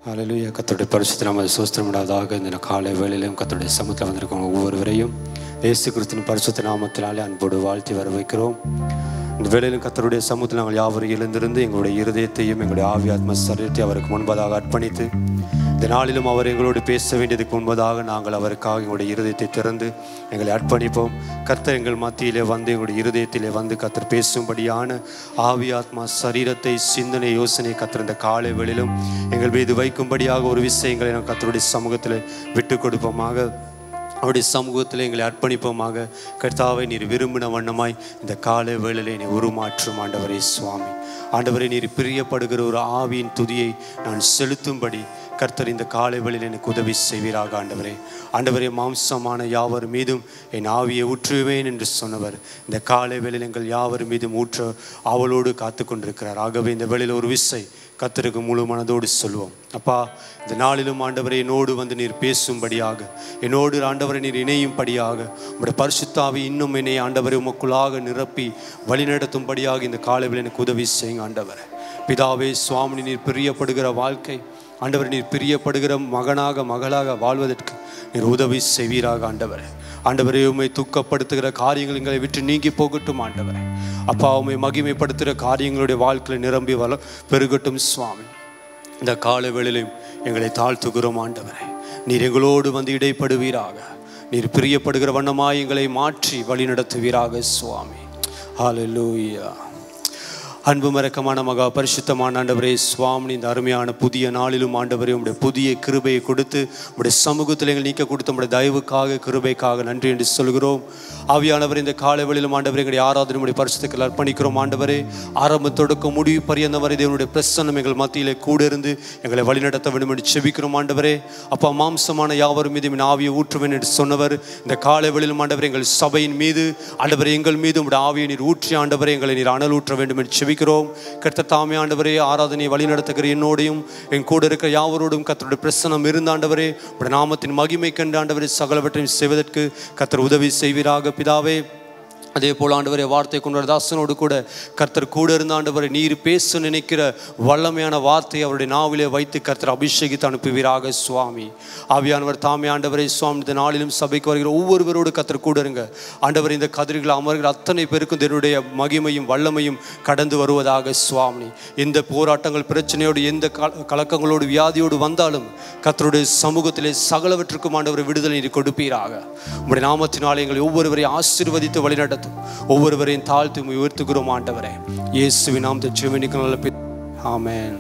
ஹalleluya கர்த்தருடைய பரிசுத்த நாமத்தை சோஸ்திரமிடாதாக இந்த காலை வேளையிலும் கர்த்தருடைய சமூகத்தில் வந்திருக்கோம் ஒவ்வொருவரையும் இயேசு கிறிஸ்துவின் பரிசுத்த நாமத்தினாலே அன்போடு வாழ்த்தி வர வைக்கிறோம் இந்த வேளையிலும் கர்த்தருடைய சமூகத்தில் நாங்கள் யாவரும் எழுந்திருந்து எங்களுடைய இருதயத்தையும் எங்களுடைய ஆவி ஆத்ம சரீரத்தை அவருக்கு முன்பதாக அர்ப்பணித்து இந்த நாளிலும் அவர் எங்களோடு பேச வேண்டியதுக்கு முன்பதாக நாங்கள் அவருக்காக எங்களுடைய இருதயத்தை திறந்து எங்களை அர்ப்பணிப்போம் கர்த்தர் எங்கள் மத்தியிலே வந்து எங்களுடைய இருதயத்திலே வந்து கர்த்தர் பேசும்படியான ஆவி ஆத்மா சரீரத்தை சிந்தனை யோசனை கர்த்தர் இந்த காலை வேளையிலும் எங்கள் மீது வைக்கும்படியாக ஒரு விஷயங்களை நாம் கர்த்தருடைய சமூகத்தில் விட்டு கொடுப்போமாக அவருடைய சமூகத்தில் எங்களை அர்ப்பணிப்போமாக கர்த்தாவை நீர் விரும்பின வண்ணமாய் இந்த காலை வேளையிலே நீ உருமாற்றும் ஆண்டவரே சுவாமி ஆண்டவரை நீர் பிரியப்படுகிற ஒரு ஆவியின் துதியை நான் செலுத்தும்படி கர்த்தர் இந்த காலை வேளையில் எனக்கு உதவி செய்வீராக ஆண்டவரே ஆண்டவரே மாம்சமான யாவர் மீதும் என் ஆவியை ஊற்றுவேன் என்று சொன்னவர் இந்த காலை வேளையில் எங்கள் யாவர் மீதும் ஊற்ற அவளோடு காத்து கொண்டிருக்கிறார் ஆகவே இந்த வேளையில் ஒரு விசை கத்தருக்கு முழு மனதோடு சொல்லுவோம் அப்பா இந்த நாளிலும் ஆண்டவரை என்னோடு வந்து நீர் பேசும்படியாக என்னோடு ஆண்டவரை நீர் இணையும்படியாக உங்களுடைய பரிசுத்தாவி இன்னும் என்னை ஆண்டவரை உமக்குள்ளாக நிரப்பி வழிநடத்தும்படியாக இந்த காலையில் எனக்கு உதவி செய்யுங்க ஆண்டவரை பிதாவே சுவாமி நீர் பிரியப்படுகிற வாழ்க்கை ஆண்டவர் நீர் பிரியப்படுகிற மகனாக மகளாக வாழ்வதற்கு நீர் உதவி செய்வீராக ஆண்டவரே ஆண்டவரே உண்மை துக்கப்படுத்துகிற காரியங்கள் எங்களை விட்டு நீங்கி போகட்டும் ஆண்டவரே அப்பா உண்மை மகிமைப்படுத்துகிற காரியங்களுடைய வாழ்க்கையில் நிரம்பி வள பெருகட்டும் சுவாமி இந்த கால வேளையிலும் எங்களை தாழ்த்துகிறோம் ஆண்டவரே நீர் எங்களோடு வந்து இடைப்படுவீராக நீர் பிரியப்படுகிற வண்ணமாய் எங்களை மாற்றி வழி நடத்துவீராக சுவாமி ஹalleluya அன்பு மறக்கமான மகா பரிசுத்தமான ஆண்டவரே சுவாமி இந்த அருமையான புதிய நாளிலும் ஆண்டவரே உடைய புதிய கிருபையை கொடுத்து உடைய சமூகத்தில் எங்கள் நீக்க கொடுத்த உடைய தயவுக்காக கிருபைக்காக நன்றி என்று சொல்கிறோம் ஆவியானவர் இந்த காலை வேளையிலும் ஆண்டவரே எங்களுடைய ஆராதனை உடைய பரிசுத்துக்கள் அர்ப்பணிக்கிறோம் ஆண்டவரே ஆரம்ப தொடக்கம் முடிவு பரியந்தவரை தேவனுடைய பிரசன்னம் எங்கள் மத்தியிலே கூட இருந்து எங்களை வழிநடத்த வேண்டும் என்று செபிக்கிறோம் ஆண்டவரே அப்பா மாம்சமான யாவரும் மீது என் ஆவியை ஊற்றுவேன் என்று சொன்னவர் இந்த காலை வேளையிலும் ஆண்டவரே எங்கள் சபையின் மீது ஆண்டவரே எங்கள் மீது உடைய ஆவியை நீர் ஊற்றி ஆண்டவரே எங்களை நீர் அனல் ஊற்ற வேண்டும் என்று செபிக்கிறோம் கர்த்தர் தாமே ஆண்டவரே ஆராதனையை வழி நடத்துகிற என்னோடையும் என் கூட இருக்கிற யாவரோடும் கர்த்தருடைய பிரசனம் இருந்தாண்டவரே உடைய நாமத்தின் மகிமை கண்டு ஆண்டவரே சகலவற்றையும் செய்வதற்கு கர்த்தர் உதவி செய்வீராக பிதாவே அதே போல் ஆண்டவரே வார்த்தை கொண்ட தாசனோடு கூட கர்த்தர் கூட இருந்த ஆண்டவரை நீர் பேச நினைக்கிற வல்லமையான வார்த்தை அவருடைய நாவிலே வைத்து கர்த்தர் அபிஷேகித்து அனுப்புவீராக சுவாமி ஆவியானவர் தாமே ஆண்டவரை சுவாமி இந்த நாளிலும் சபைக்கு வருகிற ஒவ்வொருவரோடு கர்த்தர் கூட இருங்க ஆண்டவர் இந்த கதிரிகள் அமர்கிற அத்தனை பேருக்கும் என்னுடைய மகிமையும் வல்லமையும் கடந்து வருவதாக சுவாமி எந்த போராட்டங்கள் பிரச்சனையோடு எந்த கல- கலக்கங்களோடு வியாதியோடு வந்தாலும் கர்த்தருடைய சமூகத்திலே சகலவற்றுக்கும் ஆண்டவர் விடுதலை நீர் கொடுப்பீராக உங்களுடைய நாமத்தினாலே எங்களை ஒவ்வொருவரையும் ஆசீர்வதித்து வழிநடத்தும் ஒவ்வொருவரையும் தாழ்த்தி உம்மை உயர்த்துகிறோம் ஆண்டவரே இயேசுவின் நாமத்தை ஜெபனிக்க நல்ல பி- ஆமென்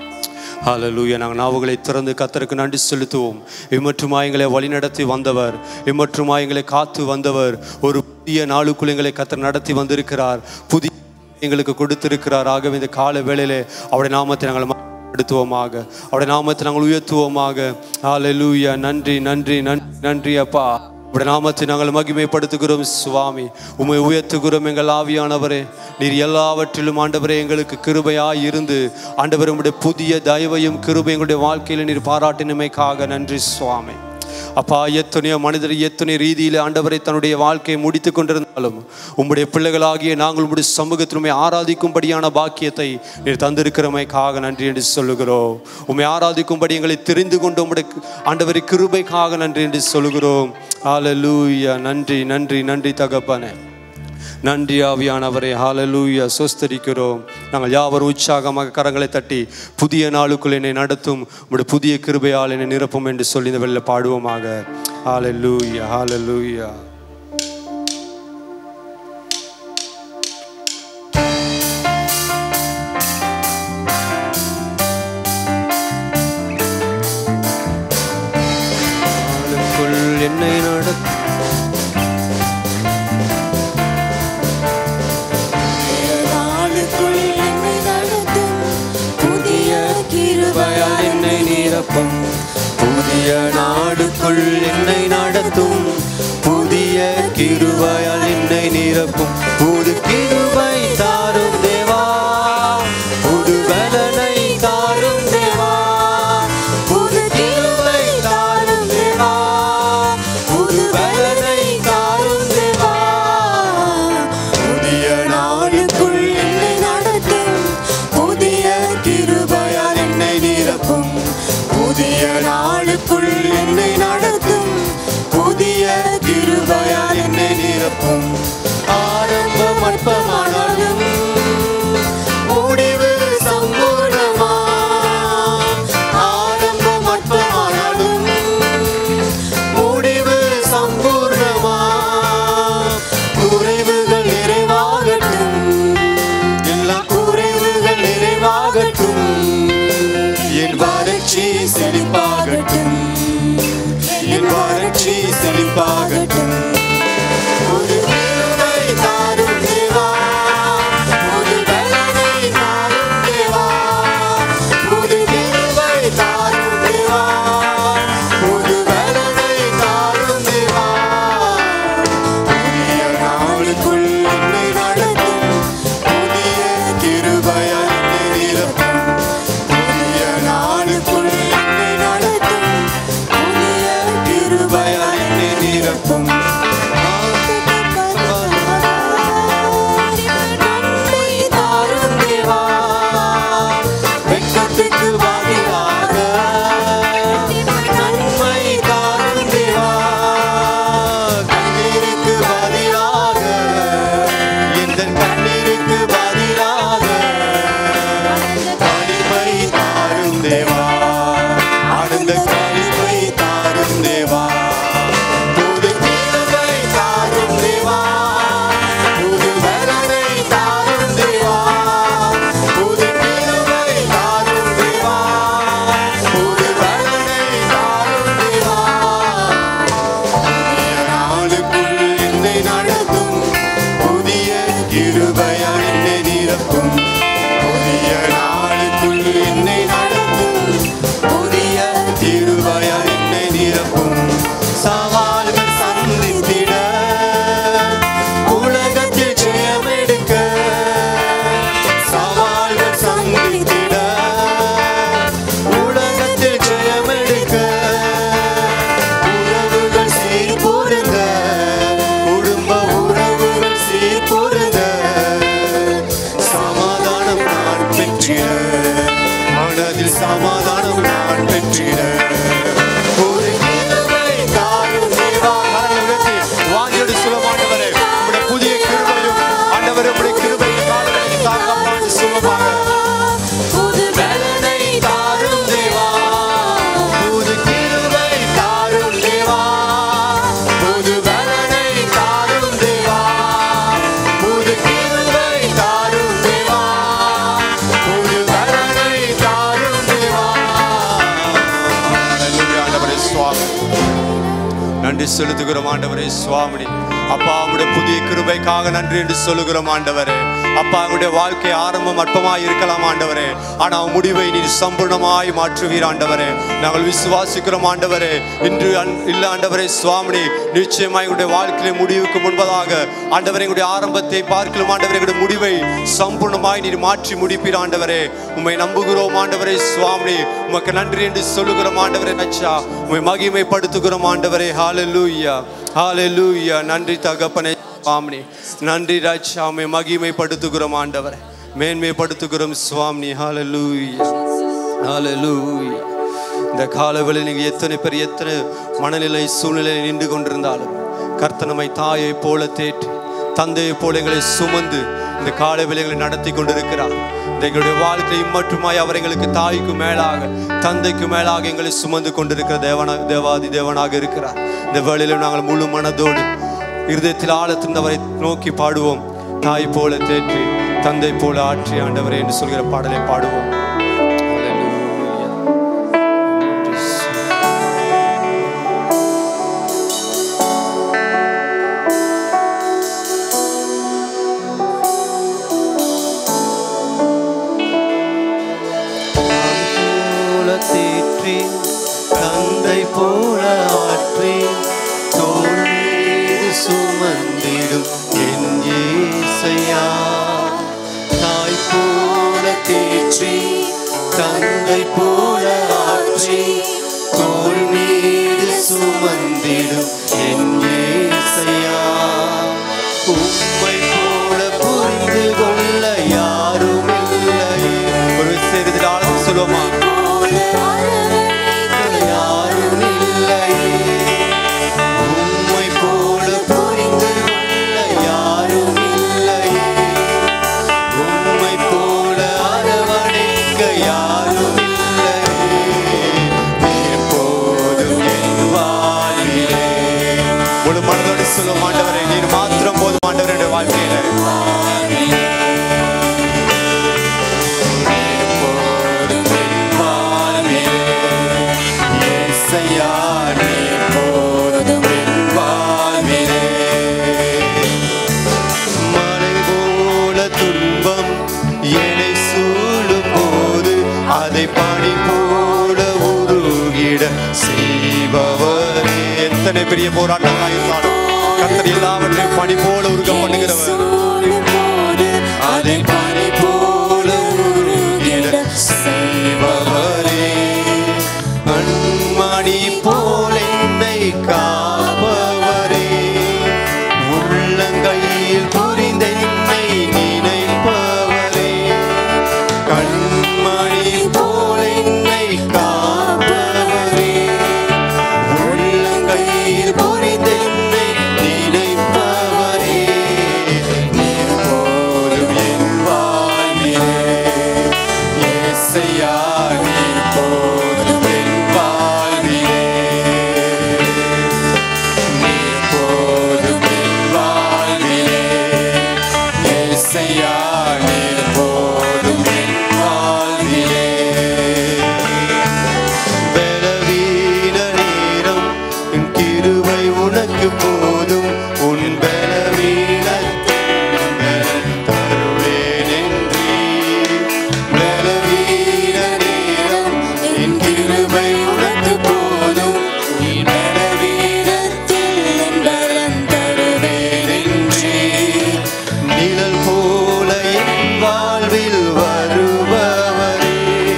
ஹalleluya நாங்கள் நாவுகளை திறந்து கத்தருக்கு நன்றி செலுத்துவோம் இம்மற்றுமா எங்களை வழிநடத்தி வந்தவர் இம்மற்றுமா எங்களை காத்து வந்தவர் ஒரு புதிய நாளுக்குள் எங்களை கத்தர் நடத்தி வந்திருக்கிறார் புதிய எங்களுக்கு கொடுத்திருக்கிறார் ஆகவே இந்த கால வேளையிலே அவருடைய நாமத்தை நாங்கள் எடுத்துவோமாக அவருடைய நாமத்தை நாங்கள் உயர்த்துவோமாக ஹalleluya நன்றி நன்றி நன்றி நன்றி அப்பா உடைய நாமத்தை நாங்கள் மகிமைப்படுத்துகிறோம் சுவாமி உம்மை உயர்த்துகிறோம் எங்கள் ஆவியானவரே நீர் எல்லாவற்றிலும் ஆண்டவரே எங்களுக்கு கிருபையாய் இருந்து ஆண்டவரே உம்முடைய புதிய தயவையும் கிருபை எங்களுடைய வாழ்க்கையில் நீர் பாராட்டினமைக்காக நன்றி சுவாமி அப்பா எத்தனையோ மனிதர் எத்தனை ரீதியில் ஆண்டவரை தன்னுடைய வாழ்க்கையை முடித்து கொண்டிருந்தாலும் உம்முடைய பிள்ளைகளாகிய நாங்கள் உம்முடைய சமூகத்தில் உம்மை ஆராதிக்கும்படியான பாக்கியத்தை நீர் தந்திருக்கிறமைக்காக நன்றி என்று சொல்லுகிறோம் உம்மை ஆராதிக்கும்படி எங்களை தெரிந்து கொண்டு உம்முடைய ஆண்டவரை கிருபைக்காக நன்றி என்று சொல்லுகிறோம் ஹalleluya நன்றி நன்றி நன்றி தகப்பனே நன்றி ஆவியானவரே ஹalleluya சொஸ்தரிக்கிறோம் நாங்கள் யாவரும் உற்சாகமாக கரங்களை தட்டி புதிய நாளுக்குள் என்னை நடத்தும் உடைய புதிய கிருபையால் என்னை நிரப்பும் என்று சொல்லி இந்த வெளில பாடுவோமாக ஹalleluya ஹalleluya நாளுக்குள் என்னை நடத்தும் நாளுக்குள் என்னை நடத்தும் புதிய கிருபையால் என்னை நிரப்பும் புதிய நாடுக்குள் என்னை நடத்தும் புதிய கிருபையால் என்னை நிரப்பும் புது கிருபை தாரும் தேவா புது பலனை தாரும் தேவா புது கிருபை தாரும் தேவா புது பலனை தாரும் தேவா புதிய நாளுக்குள் என்னை நடத்தும் புதிய கிருபையால் என்னை நிரப்பும் புதிய நாளுக்குள் என்னை நடத்தும் புதிய கிருபையால் என்னை நிரப்பும் ஆரம்பம் அற்பமானாலும் முடிவு சம்பூர்ணமா ஆரம்பம் அற்பமானாலும் முடிவு சம்பூர்ணமா குறைவுகள் நிறைவாகட்டும் எல்லா குறைவுகள் நிறைவாகட்டும் என் வறட்சி செழிப்பாகட்டும் என் வறட்சி செழிப்பாகட்டும் ஒரு கிருபை தாரும் தேவா ஒரு பலனை தாரும் தேவா ஒரு கிருபை தாரும் தேவா ஒரு பலனை தாரும் தேவா புதிய நாளுக்குள் என்னை நடத்தும் புதிய கிருபையால் என்னை நிரப்பும் புதிய நாளுக்குள் என்னை நடத்தும் புதிய கிருபையால் என்னை நிரப்பும் நன்மை தாரும் தேவா வெட்கத்துக்கு பதிலாக நன்மை தாரும் தேவா கண்ணீருக்கு பதிலாக எந்த கண்ணீருக்கு பதிலாக கனிமை தாரும் தேவா ஆனந்த கனிமை தாரும் தேவா புது கிருபை தாரும் தேவா புது பலனை தாரும் தேவா புது கிருபை தாரும் தேவா புது பலனை தாரும் தேவா புதிய நாளுக்குள் என்னை நடத்தும் புதிய கிருபையால் என்னை நிரப்பும் புதிய நாளுக்குள் என்னை நடத்தும் புதிய கிருபையால் என்னை நிரப்பும் சவால்கள் சந்தித்திட உலகத்தில் ஜெயமெடுக்க சவால்கள் சந்தித்திட உலகத்தில் ஜெயமெடுக்க உறவுகள் சீர்பொருந்த குடும்ப உறவுகள் சீர்பொருந்த சமாதானம் நான் பெற்றிட மனதில் சமாதானம் நான் பெற்றிட ஒரு கிருபை தாரும் தேவா. கரங்களை உயர்த்தி வாஞ்சோடு சொல்லும் ஆண்டவரே உம்முடைய புதிய கிருபையும் ஆண்டவரே உம்முடைய கிருபையின் காலங்களை தாங்கப்பாண்டு சுகமாக புது பலனை தாரும் தேவா புது கிருபை தாரும் தேவா புது பலனை தாரும் தேவா புது கிருபை தாரும் தேவா புது பலனை தாரும் தேவா ஹalleluya ஆண்டவரே சுவாமி நன்றி செலுத்துகிறோம் ஆண்டவரே சுவாமினி அப்பா உடைய புதிய கிருபைக்காக நன்றி என்று சொல்லுகிறோம் ஆண்டவரே அப்பா உடைய வாழ்க்கை ஆரம்பம் அற்பமாய் இருக்கலாம் ஆண்டவரே ஆனால் முடிவை நீர் சம்பூர்ணமாய் மாற்றுவீர் ஆண்டவரே நாங்கள் விசுவாசிக்கிறோம் ஆண்டவரே இன்று அன்- இல்ல ஆண்டவரே சுவாமினி நிச்சயமாய் உடைய வாழ்க்கையில முடிவுக்கு முன்பதாக ஆண்டவரே எங்களுடைய ஆரம்பத்தை பார்க்கலாம் ஆண்டவரே எங்களுடைய முடிவை சம்பூர்ணமாய் நீர் மாற்றி முடிப்பீர் ஆண்டவரே உம்மை நம்புகிறோம் ஆண்டவரே சுவாமி உமக்கு நன்றி என்று சொல்லுகிறோம் ஆண்டவரே நச்சா உம்மை மகிமைப்படுத்துகிறோம் ஆண்டவரே ஹalleluya ஹalleluya நன்றி தகப்பனே சுவாமி நன்றி ராஜா உம்மை மகிமைப்படுத்துகிறோம் ஆண்டவரே மேன்மைப்படுத்துகிறோம் சுவாமி ஹalleluya ஹalleluya இந்த காலவெளியில் நீங்கள் எத்தனை பேர் எத்தனை மனநிலை சூழ்நிலையில் நின்று கொண்டிருந்தாலும் கர்த்தனமை தாயை போல தேற்றி தந்தையை போல எங்களை சுமந்து இந்த கால வேலைகளை நடத்தி கொண்டிருக்கிறார் இந்த எங்களுடைய வாழ்க்கை இம்மட்டுமாய் அவர் எங்களுக்கு தாய்க்கு மேலாக தந்தைக்கு மேலாக எங்களை சுமந்து கொண்டிருக்கிற தேவனா தேவாதி தேவனாக இருக்கிறார் இந்த வேளையில நாங்கள் முழு மனதோடு இருதயத்தில் ஆழத்திருந்தவரை நோக்கி பாடுவோம் தாய் போல தேற்றி தந்தை போல ஆற்றி ஆண்டவரே என்று சொல்கிற பாடலை பாடுவோம் Hallelujah. போல தேற்றி தந்தை போல ஆற்றி தோள் மீது சுமந்திடும் என் ஏசையா தாய் போல தேற்றி தந்தை போல ஆற்றி தோள் மீது சுமந்திடும் என் ஏசையா உம்மை போல புரிந்து கொள்ள யாரும் இல்லை ஒரு சேர்த்து ஆழத்தில் சொல்லுவோமா போல அரவணைக்க சொல்லுவோம் ஆண்டவரே நீர் மாத்திரம் போதும் ஆண்டவரே என்னுடைய வாழ்க்கையில எப்போதும் என் வாழ்விலே இயேசையா நீர் போதும் என் வாழ்விலே மலை போல துன்பம் என்னை சூழும் போது அதை பனி போல உருகிட செய்பவரே எத்தனை பெரிய போராட்டங்களாக இருந்தாலும் கர்த்தர் எல்லாவற்றையும் பனி போல உருக பண்ணுகிறவர் அதை பனி போல உருகிட செய்பவரே கண்மணி போல என்னை காப்பவரே உள்ளங்கையில் புரிந்தென்னை நினைப்பவரே கண்மணி போல என்னை காப்பவரே உள்ளங்கையில் புரிந்தென்னை நினைப்பவரே நீர் போதும் என் வாழ்விலே இயேசையா நீர் போதும் என் வாழ்விலே நீர் போதும் என் வாழ்விலே இயேசையா நீர் போதும் என் வாழ்விலே பலவீன நேரம் என் கிருபை உனக்கு போதும் உன் பலவீனத்தில் தருவேன் என்றீர். பலவீன நேரம் என் கிருபை உனக்கு போதும் உன் தருவேன் என்றீர். நிழல் போல என் வாழ்வில் வருபவரே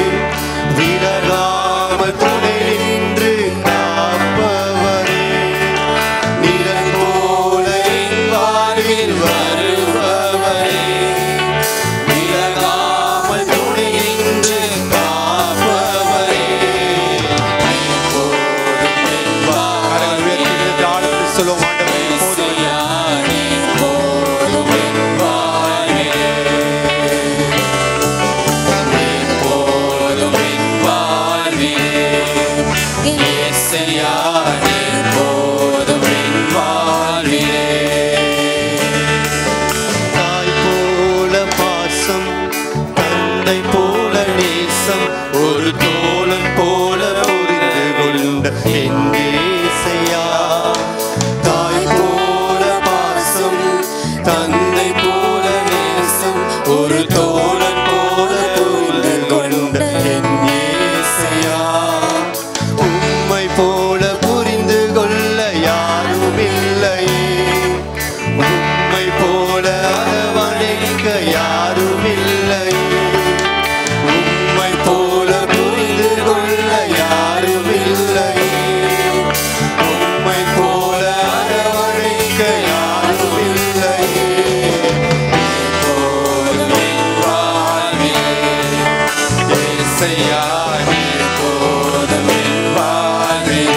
விலகாமல் துணை நின்று காப்பவரே நிழல் போல என் வாழ்வில் வருபவரே விலகாமல் துணை நின்று காப்பவரே எப்போதும் என் வாழ்வில் சொல்லுவோம் ஆண்டவரே போதும் என் வாழ்விலே போதும் என் வாழ்விலே இயேசையா நீர் போதும் என் வாழ்விலே தாய் போல பாசம் தந்தை போல நேசம் ஒரு தோழன் போல புரிந்து கொண்ட என் இயேசையா தாய் போல பாசம் தந்தை போல நேசம் ஒரு தோழன் போல புரிந்து கொண்ட என் இயேசையா உம்மை போல புரிந்து கொள்ள யாரும் இல்லையே உம்மை போல அரவணைக்க யாரும் இல்லையே உம்மை போல புரிந்து கொள்ள யாரும் இல்லையே உம்மை போல அரவணைக்க யாரும் இல்லையே எப்போதும் என் வாழ்விலே இயேசையா நீர் போதும் என் வாழ்விலே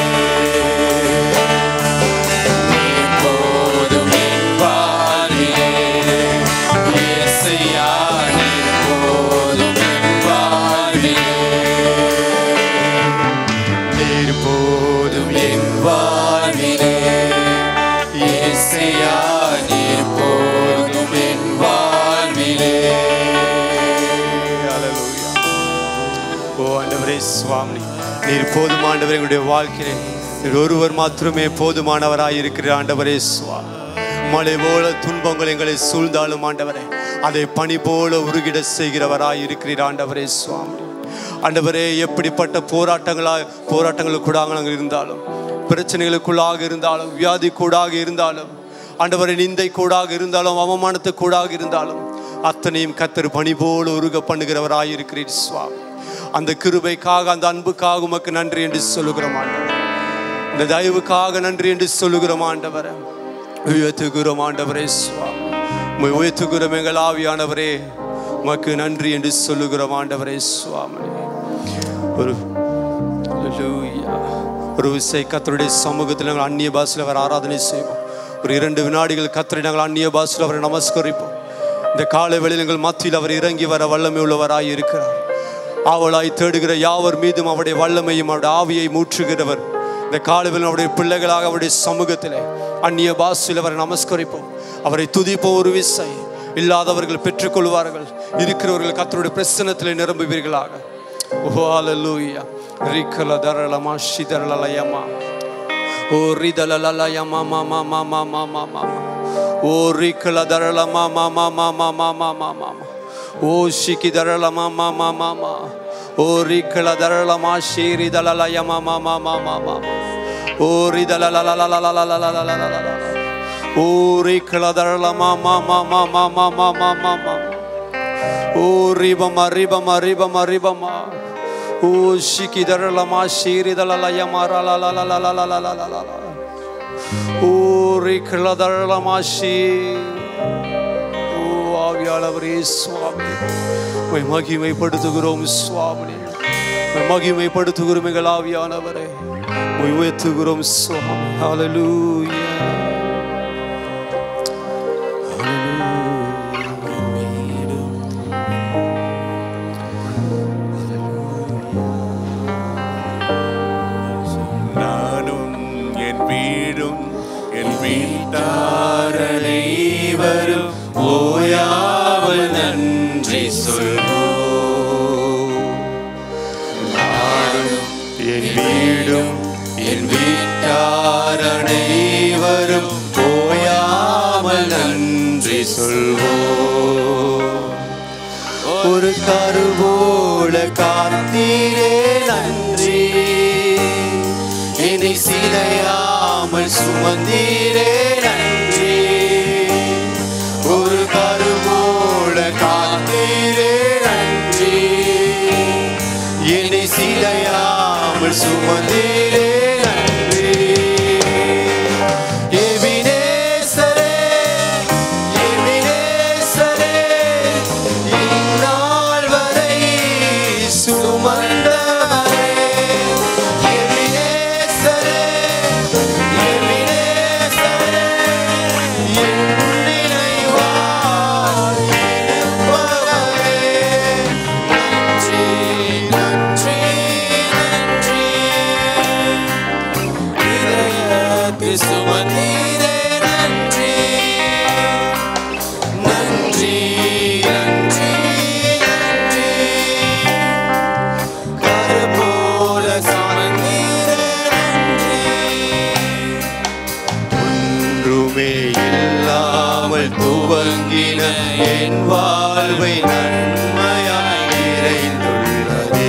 நீர் போதும் என் வாழ்விலே இயேசையா நீர் போதும் என் வாழ்விலே நீர் போதும் என் வாழ்விலே இயேசையா நீர் போதும் என் வாழ்விலே Hallelujah. ஓ ஆண்டவரே சுவாமி நீர் போதுமானவர் எங்களுடைய வாழ்க்கையிலே நீர் ஒருவர் மாத்திரமே போதுமானவராய் இருக்கிற ஆண்டவரே சுவாமி மழை போல துன்பங்கள் எங்களை சூழ்ந்தாலும் ஆண்டவரே அதை பனி போல உருகிட செய்கிறவராய் இருக்கிறீர் ஆண்டவரே சுவாமி ஆண்டவரே எப்படிப்பட்ட போராட்டங்களா போராட்டங்களுக்கூடாக நாங்கள் இருந்தாலும் பிரச்சனைகளுக்குள்ளாக இருந்தாலும் வியாதி கூடாக இருந்தாலும் ஆண்டவரை நிந்தை கூடாக இருந்தாலும் அவமானத்து கூடாக இருந்தாலும் அத்தனையும் கத்தர் பணி போல உருக பண்ணுகிறவராய் இருக்கிறீர் சுவாமி அந்த கிருபைக்காக அந்த அன்புக்காக உமக்கு நன்றி என்று சொல்லுகிறோம் ஆண்டவர் இந்த தயவுக்காக நன்றி என்று சொல்லுகிறோம் ஆண்டவரை உயர்த்துகிறோம் ஆண்டவரே சுவாமி உம்மை உயர்த்துகிறோம் எங்கள் ஆவியானவரே உமக்கு நன்றி என்று சொல்லுகிறோம் ஆண்டவரே சுவாமி ஒரு Hallelujah. ஒரு விசை கத்தருடைய சமூகத்தில் நாங்கள் அந்நிய பாஷையில் அவர் ஆராதனை செய்வோம் ஒரு இரண்டு வினாடிகள் கத்தரை நாங்கள் அந்நிய பாஷையில் அவரை நமஸ்கரிப்போம் இந்த காலை வேளையில் எங்கள் மத்தியில் அவர் இறங்கி வர வல்லமை உள்ளவராய் இருக்கிறார் ஆவலாய் தேடுகிற யாவர் மீதும் அவருடைய வல்லமையும் அவருடைய ஆவியை மூற்றுகிறவர் இந்த இந்த காலவில் அவருடைய பிள்ளைகளாக அவருடைய சமூகத்திலே அந்நிய பாஷையில் அவரை நமஸ்கரிப்போம் அவரை துதிப்போம் ஒரு விசை இல்லாதவர்கள் பெற்றுக்கொள்வார்கள் இருக்கிறவர்கள் கத்தருடைய பிரசனத்தில் நிரம்புவீர்களாக ஓஹாலலூயா ரிக்கல தரளமா ஷிதரலயமா ஓ ரிதலலயமா மாமா மாமா மாமா மாமா ஓ ரிக்கல தரளமா மாமா மாமா மாமா மாமா ஓ ஷிக்கி தரளமா மாமா மாமா ஓ ரிக்கல தரளமா ஷீரி தலலயமா மாமா மாமா மாமா ஓ ரிதலலலலலலலலலலலலலல ஓ ரிக்கல தரளமா மாமா மாமா மாமா மாமா மாமா ஓ ரிபமா ரிபமா ரிபமா ரிபமா ஓ ஷிகிதரலமா ஷீரிதலலயமா ரலலலலலலலலலலல ஓ ரிக்கலதரலமா ஷீ ஓ ஆவியாளவரே சுவாமி உம்மை மகிமைப்படுத்துகிறோம் சுவாமி உம்மை மகிமைப்படுத்துகிறோம் எங்கள் ஆவியானவரே உம்மை உயர்த்துகிறோம் சுவாமி ஹalleluya நானும் என் வீடும் என் வீட்டாரனை வரும் ஓயாமல் நன்றி சொல்வோம் நானும் என் வீடும் என் வீட்டாரனை வரும் ஓயாமல் நன்றி சொல்வோம் ஒரு கருவோல காத்தீரே நன்றி என்னை சிதையாமல் சுமந்தீரே நன்றி ஒரு கருவோல காத்தீரே நன்றி என்னை சிதையாமல் சுமந்தீரே நன்றி எபினேசரே எபினேசரே இந்நாள் வரை சுமந்தவரே எபினேசரே எபினேசரே என் நினைவாய் இருப்பவரே நன்றி நன்றி நன்றி இதயத்தில் சுமந்தீரே நன்றி நன்றி நன்றி நன்றி கருப்போல சுமந்தீரே நன்றி ஒன்றுமே இல்லாமல் துவங்கின என் வாழ்வை நன்மையாய் நிறைந்துள்ளதே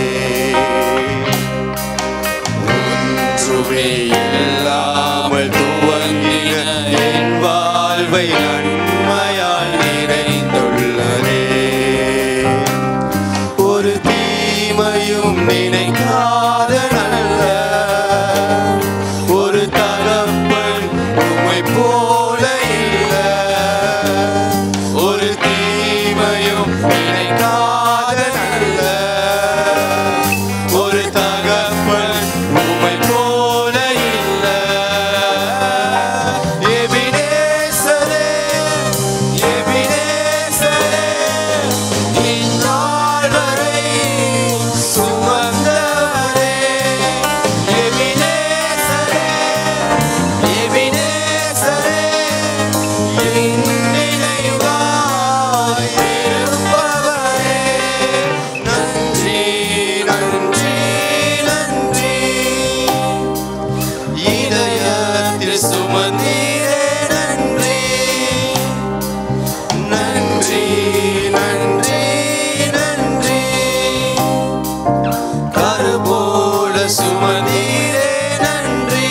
ஒன்றுமே இல்லாமல் துவங்கின என் வாழ்வை நன்மையாய் நிறைந்துள்ளதே ஒரு தீமையும் நினைக்காத நல்ல ஒரு தகப்பன் உம்மை போல இல்ல ஒரு தீமையும் நினைக்காத நல்ல ஒரு தகப்பன் உம்மை போல இல்ல எபினேசரே எபினேசரே இந்நாள் வரை சுமந்தவரே எபினேசரே எபினேசரே என் நினைவாய் இருப்பவரே நன்றி நன்றி நன்றி இதயத்தில் சுமந்தீரே நன்றி நன்றி நன்றி நன்றி கருபோல சுமந்தீரே நன்றி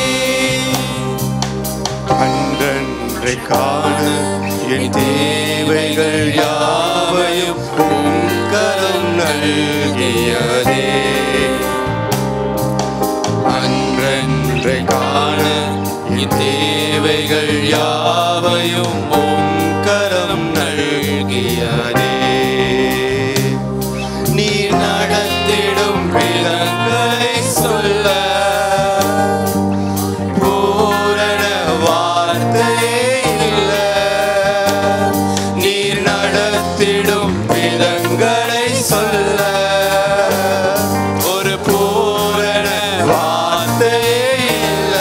அன்றன்றை காண என் தேவைகள் யாவையும் உம் கரம் நல்கியதே அன்றன்றை காண என் தேவைகள் யாவையும் உம் கரம் நல்கியதே நீர் நடத்திடும் விதங்களை சொல்ல பூரண வார்த்தையே இல்ல நீர் நடத்திடும் விதங்களை சொல்ல ஒரு பூரண வார்த்தையே இல்ல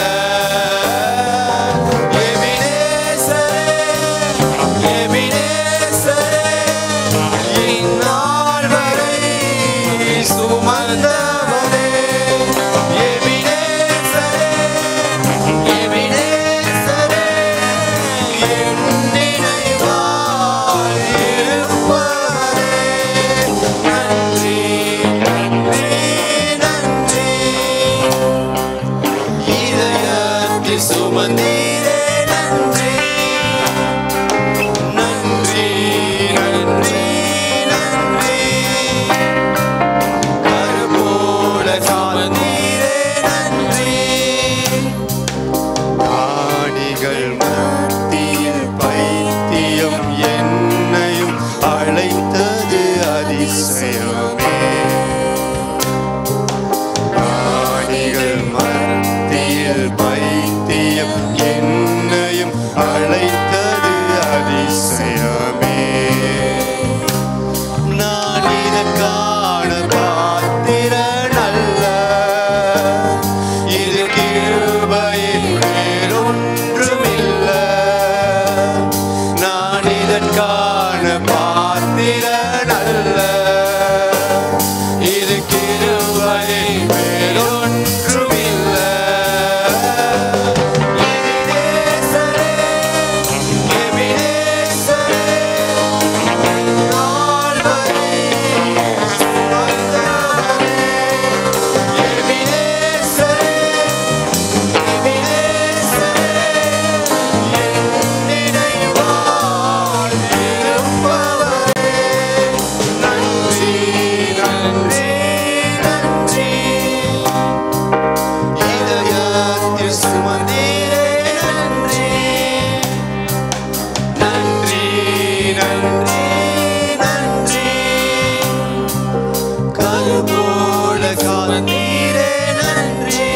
இதயத்தில் சுமந்தீரே நன்றி நன்றி நன்றி நன்றி கருபோல சுமந்தீரே நன்றி ஆணிகள் மத்தியில் பைத்தியம் என்னையும் அழைத்தது அதிசயமே ஆணிகள் மத்தியில் பைத்தியம் என்னையும் அழைத்தது அதிசயமே நான் இதற்கான பாத்திரன் அல்ல இது கிருபையின் வேறொன்றுமில்ல நான் இதற்கான பாத்திரன் அல்ல இது கிருபையின் வேறொன்றுமில்ல எபினேசரே, எபினேசரே, நாள் வரை வந்தவரே, எபினேசரே, எபினேசரே, என் நினைவால் இருப்பவரே, நன்றி, நன்றி, நன்றி. இதயத்தில் சுமந்தீரே நன்றி நன்றி நன்றி நன்றி கருபோல காந்தீரே நன்றி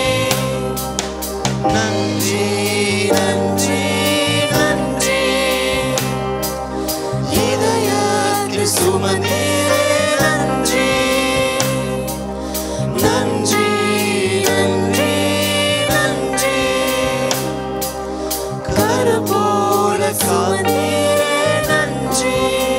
நன்றி நன்றி நன்றி இதயத்தில் சுமந்தீரே நன்றி நன்றி நன்றி நன்றி கருபோல காந்தீரே நன்றி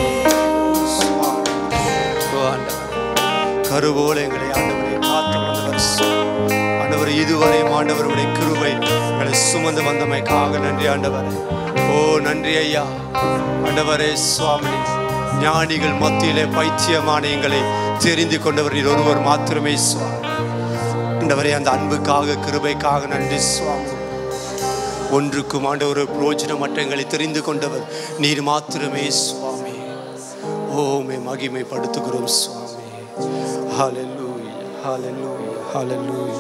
கருவோல எங்களை ஆண்டவரை காத்து வந்தவர் ஆண்டவர் இதுவரையும் ஆண்டவருடைய கிருபை எங்களை சுமந்து வந்தமைக்காக நன்றி ஆண்டவரே ஓ நன்றி ஐயா ஆண்டவரே சுவாமி ஞானிகள் மத்தியிலே பைத்தியமான எங்களை தெரிந்து கொண்டவர் நீர் ஒருவர் மாத்திரமே சுவாமி ஆண்டவரே அந்த அன்புக்காக கிருபைக்காக நன்றி சுவாமி ஒன்றுக்கும் ஆண்டவர் பிரோஜனமற்ற எங்களை தெரிந்து கொண்டவர் நீர் மாத்திரமே சுவாமி ஓமே மகிமைப்படுத்துகிறோம் சுவாமி ஹalleluya ஹalleluya ஹalleluya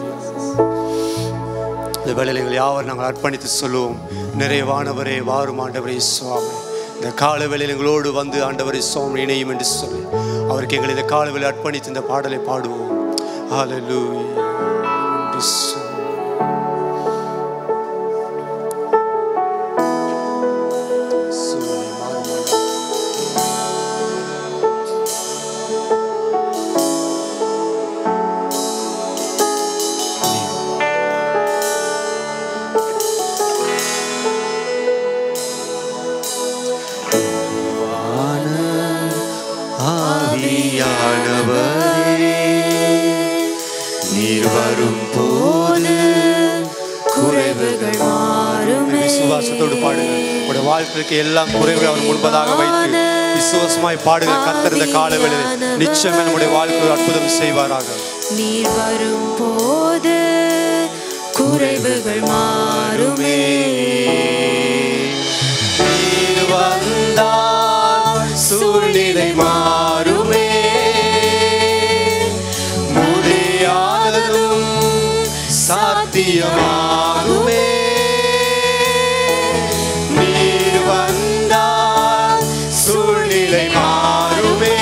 இந்த வேளையில் எங்களை யாவர் நாங்கள் அர்ப்பணித்து சொல்லுவோம் நிறைவானவரே வாரும் ஆண்டவரே சுவாமி இந்த கால வேளையில் எங்களோடு வந்து ஆண்டவரை சுவாமி இணையும் என்று சொல்லி அவருக்கு எங்களை இந்த கால வேலை அர்ப்பணித்து இந்த பாடலை பாடுவோம் ஹalleluya நன்றி சுவாமி. சூழ்நிலை மாறும் ஆண்டவரே. ஆவியானவரே நீர் வரும் போது குறைவுகள் மாறுமே. விசுவாசத்தோடு பாடுங்க உங்களுடைய வாழ்க்கைக்கு எல்லாம் குறைவுகள் அவர் முன்பதாக வைத்து விசுவாசமாய் பாடுங்க கத்தர் கால வேளையில் நிச்சயமே நம்முடைய வாழ்க்கை அற்புதம் செய்வாராக நீர் வரும் போது குறைவுகள் மாறுமே நீர் வந்தால் சூழ்நிலை மாறுமே முடியாததும் சாத்தியமாகுமே நீர் வந்தால் சூழ்நிலை மாறுமே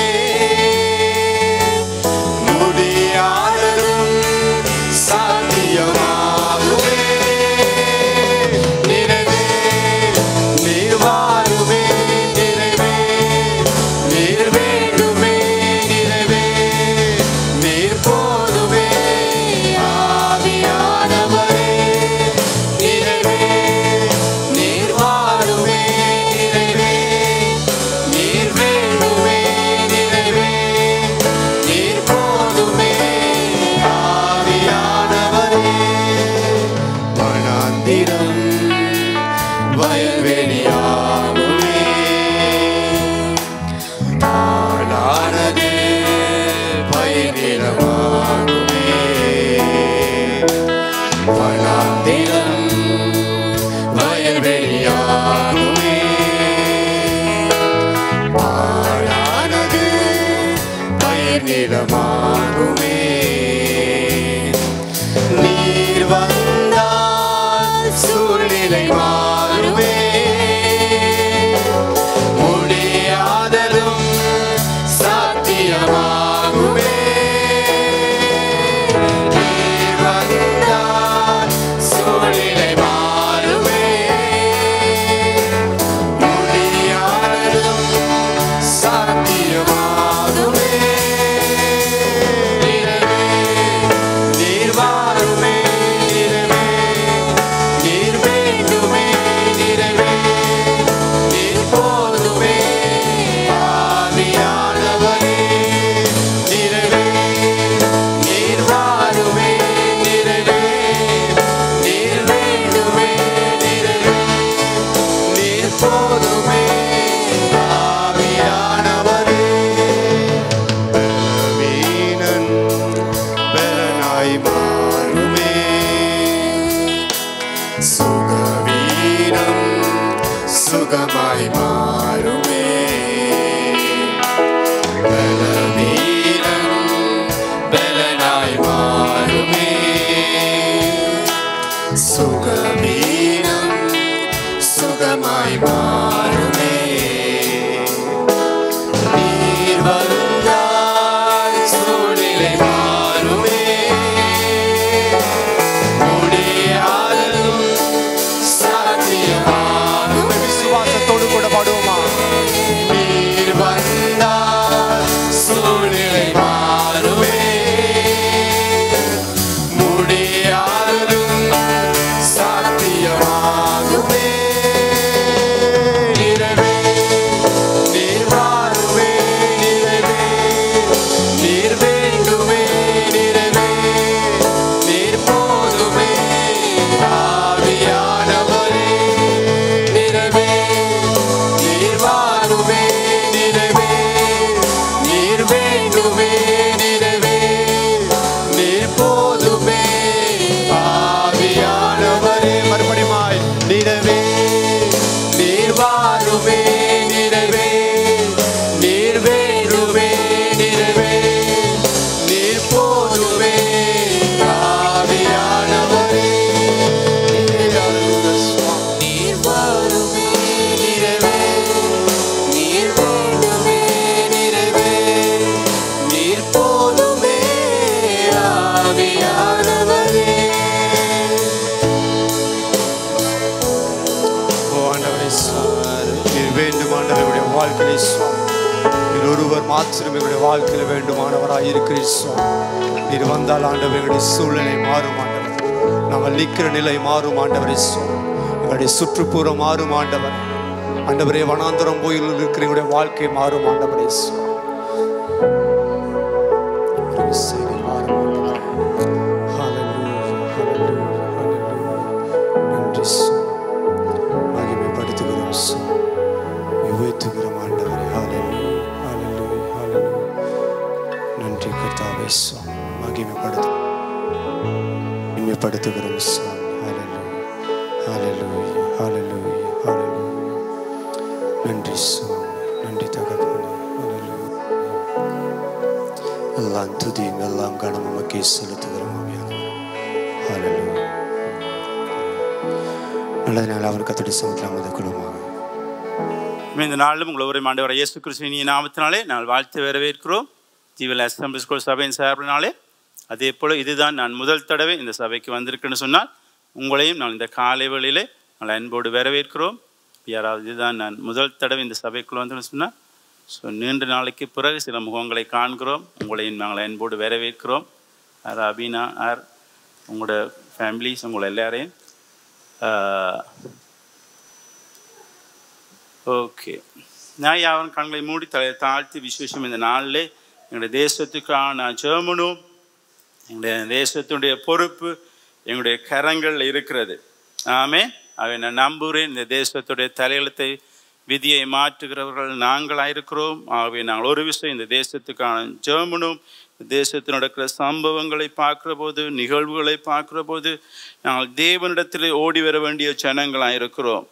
முடியாததும் சாத்தியமாகுமே நினைவே நீர் வாருமே நினைவே நீர் வேண்டுமே நினைவே நீர் போதுமே ஆவியானவரே நினைவே நீர் வாருமே நினைவே நீர் வேண்டுமே நினைவே நீர் போதுமே ஆவியானவரே வனாந்திரம் வயல்வெளியாகுமே ஆளானது பயிரிடமாகுமே வனாந்திரம் நீளமாகுமே நீர் வந்தால் சூழ்நிலை மாறுமே முடியாததும் சாத்தியமாகுமே நீர் வந்தால் சூழ்நிலை மாறுமே முடியாததும் சாத்தியமாகுமே நிறைவே நீர் வாருமே நிறைவே நீர் வேண்டுமே நிறைவே நீர் போதுமே ஆவியானவரே நிறைவே நீர் வாருமே நிறைவே நீர் வேண்டுமே நிறைவே நீர் போதுமே ஆவியானவரே பலவீனன் பலனாய் மாறுமே சுகவீனம் சுகமாய் மாறுமே பலவீனம் பலனாய் மாறுமே சுகவீனம் சுகமாய் மாறுமே நீர் வந்தால் சூழ்நிலை மாறுமே முடியாததும் சாத்தியமாகுமே விசுவாசத்தோடு கூட பாடுவோமா நீர் வந்தால் சூழ்நிலை மாறுமே முடியாததும் சாத்தியமாகுமே நிறைவே நீர் வாருமே நிறைவே நீர் வேண்டுமே நிறைவே நீர் போதுமே ஆவியானவரே நிறைவே நீர் வாருமே நிறைவே நீர் வேண்டுமே நிறைவே நீர் போதுமே ஆவியானவரே மறுபடியுமாய் நிறைவே நீர் வாருமே நிறைவே நீர் வேண்டுமே நிறைவே நீர் போதுமே ஆவியானவரே நீர் வாருமே நிறைவே நீர் வேண்டுமே நிறைவே நீர் போதுமே ஆவியானவரே ஓ ஆண்டவரே சுவாமி, நீர் வேண்டும் ஆண்டவருடைய வாழ்க்கையை சுவாமி நீர் ஒருவர் மாத்திரம் எங்களுடைய வாழ்க்கையில் வேண்டுமானவராய் இருக்கிறீர் சுவாமி நீர் வந்தால் ஆண்டவர் எங்களுடைய சூழ்நிலை மாறும் ஆண்டவர் நாங்கள் நிற்கிற நிலை மாறும் ஆண்டவரே சுவாமி எங்களுடைய சுற்றுப்புறம் மாறும் ஆண்டவர் ஆண்டவரே வனாந்தரம் போய் இருக்கிற எங்களுடைய வாழ்க்கை மாறும் ஆண்டவரே சுவாமி ஒரு செய்தி மாறும் ஆண்டவரே. Hallelujah, hallelujah, hallelujah. நன்றி சுவாமி. மகிமைப்படுத்துகிறோம் சுவாமி. உயர்த்துகிறோம் ஆண்டவரே. Hallelujah, hallelujah, hallelujah. நன்றி கர்த்தாவே சுவாமி. மகிமைப்படுத்து மகிமைப்படுத்துகிறோம் சுவாமி. Hallelujah, hallelujah, hallelujah, hallelujah. நன்றி சுவாமி. நன்றி தகப்பனே. Hallelujah. எல்லாம் துதியும் எல்லாம் கனமும் உமக்கே செலுத்துகிறோம் ஆவியானவரே. Hallelujah. நல்லதுனால அவர் கத்தடி சமத்தில் அமர்ந்து கொள்ளுமாக இந்த நாளிலும் உங்களை ஒரு ஆண்டவர் இயேசு கிறிஸ்துவின் நாமத்தினாலே நாங்கள் வாழ்த்து வரவேற்கிறோம் ஜீவல் அஸ்தம்பி ஸ்கூல் சபையின் சார்பினாலே அதே போல் இதுதான் நான் முதல் தடவை இந்த சபைக்கு வந்திருக்கேன்னு சொன்னால் உங்களையும் நான் இந்த காலை வேளையிலே நாங்கள் அன்போடு வரவேற்கிறோம் யாராவது இதுதான் நான் முதல் தடவை இந்த சபைக்குள் வந்தேன்னு சொன்னால் ஸோ நீண்ட நாளைக்கு பிறகு சில முகங்களை காண்கிறோம் உங்களையும் நாங்கள் அன்போடு வரவேற்கிறோம் ஆர் அபினா ஆர் உங்களோட ஃபேமிலிஸ் உங்களை எல்லாரையும் ஆஹ், ஓகே நான் யாவரும் கண்களை மூடி தலை தாழ்த்தி விசேஷம் இந்த நாளில் எங்களுடைய தேசத்துக்கான ஜெர்மனும் எங்களுடைய தேசத்துடைய பொறுப்பு எங்களுடைய கரங்களில் இருக்கிறது ஆமே அவை நான் நம்புகிறேன் இந்த தேசத்துடைய தலையெழுத்தை விதியை மாற்றுகிறவர்கள் நாங்களாக இருக்கிறோம் ஆகவே நாங்கள் ஒரு விஷயம் இந்த தேசத்துக்கான ஜெர்மனும் இந்த தேசத்தில் நடக்கிற சம்பவங்களை பார்க்குற போது நிகழ்வுகளை பார்க்குற போது நாங்கள் தேவனிடத்தில் ஓடி வர வேண்டிய ஜனங்களாக இருக்கிறோம்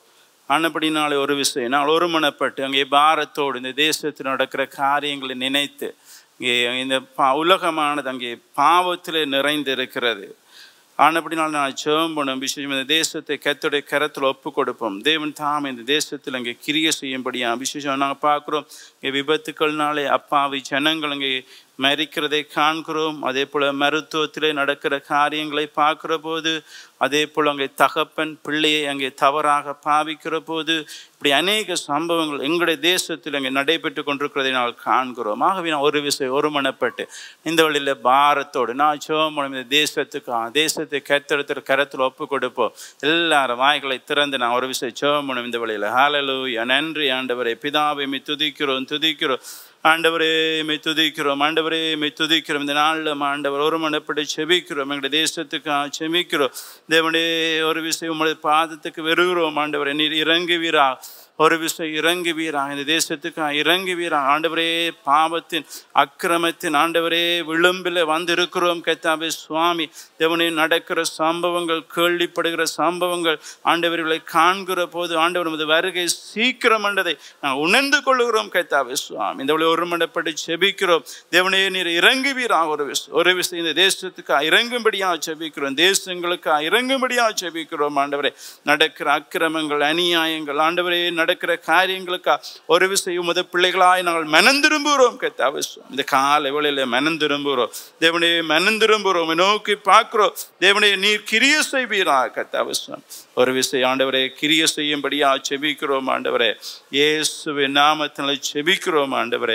ஆனபடினாலே ஒரு விஷயம் நாங்கள் ஒருமனப்பட்டு அங்கே பாரத்தோடு இந்த தேசத்தில் நடக்கிற காரியங்களை நினைத்து இங்கே இந்த பா உலகமானது அங்கே பாவத்தில் நிறைந்திருக்கிறது ஆனப்படினால் நான் ஜெபம் பண்ணும் விசேஷம் இந்த தேசத்தை கத்துடைய கரத்தில் ஒப்பு கொடுப்போம் தேவன் தாம் இந்த தேசத்தில் அங்கே கிரிய செய்யும்படியா விசேஷம் நாங்கள் பார்க்குறோம் இங்கே விபத்துக்கள்னாலே அப்பாவி ஜனங்கள் அங்கே மறிக்கிறதை காண்கிறோம் அதே போல் மருத்துவத்திலே நடக்கிற காரியங்களை பார்க்கிற போது அதே போல் அங்கே தகப்பன் பிள்ளையை அங்கே தவறாக பாவிக்கிற போது இப்படி அநேக சம்பவங்கள் எங்களுடைய தேசத்தில் அங்கே நடைபெற்று கொண்டிருக்கிறதை நாங்கள் காண்கிறோம் ஆகவே நான் ஒரு விஷயம் ஒரு மனப்பட்டு இந்த வழியில் பாரத்தோடு நான் சோமனம் இந்த தேசத்துக்கு தேசத்தை கத்தெடுத்து கரத்தில் ஒப்பு கொடுப்போம் எல்லாரும் வாய்களை திறந்து நான் ஒரு விஷயம் சோமனம் இந்த வழியில் ஹாலலூயா நன்றி ஆண்டவரை பிதாவை மெய் துதிக்கிறோம் துதிக்கிறோம் ஆண்டவரே மெய் துதிக்கிறோம் ஆண்டவரே மெய் துதிக்கிறோம் இந்த நாளில் ஆண்டவர் ஒரு மனப்படி செபிக்கிறோம் எங்களுடைய தேசத்துக்கு செபிக்கிறோம் தேவனே ஒரு விஷயம் உங்களுடைய பாதத்துக்கு வெறுகிறோம் ஆண்டவரே நீர் இறங்குவீரா ஒரு விஷயம் இறங்குவீரா இந்த தேசத்துக்கு இறங்குவீரா ஆண்டவரே பாவத்தின் அக்கிரமத்தின் ஆண்டவரே விளிம்பில் வந்திருக்கிறோம் கத்தாவே சுவாமி தேவனே நடக்கிற சம்பவங்கள் கேள்விப்படுகிற சம்பவங்கள் ஆண்டவர்களை காண்கிற போது ஆண்டவர் நமது வருகை சீக்கிரம் என்றதை நாங்கள் உணர்ந்து கொள்ளுகிறோம் கத்தாவே சுவாமி இந்த ஒரு மண்டப்பட்டு செபிக்கிறோம் தேவனே நீர் இறங்குவீரா ஒரு விஷயம் ஒரு விஷயம் இந்த தேசத்துக்கு இறங்கும்படியாக செபிக்கிறோம் தேசங்களுக்கு இறங்கும்படியாக செபிக்கிறோம் ஆண்டவரே நடக்கிற அக்கிரமங்கள் அநியாயங்கள் ஆண்டவரே நடக்கிற காரியங்களுக்கா ஒரு விஷயம் உமது பிள்ளைகளாய் நாங்கள் மனந்திரும்புகிறோம் கத்தாவே சுவாமி. இந்த கால வேளையில மனந்திரும்புகிறோம் தேவனே மனந்திரும்புகிறோம் நோக்கி பார்க்கிறோம் தேவனே நீர் கிரிய செய்வீரா கத்தாவே சுவாமி. ஒரு விஷயம் ஆண்டவரே கிரிய செய்யும்படியா செபிக்கிறோம் ஆண்டவரே இயேசுவின் நாமத்தில் செபிக்கிறோம் ஆண்டவரே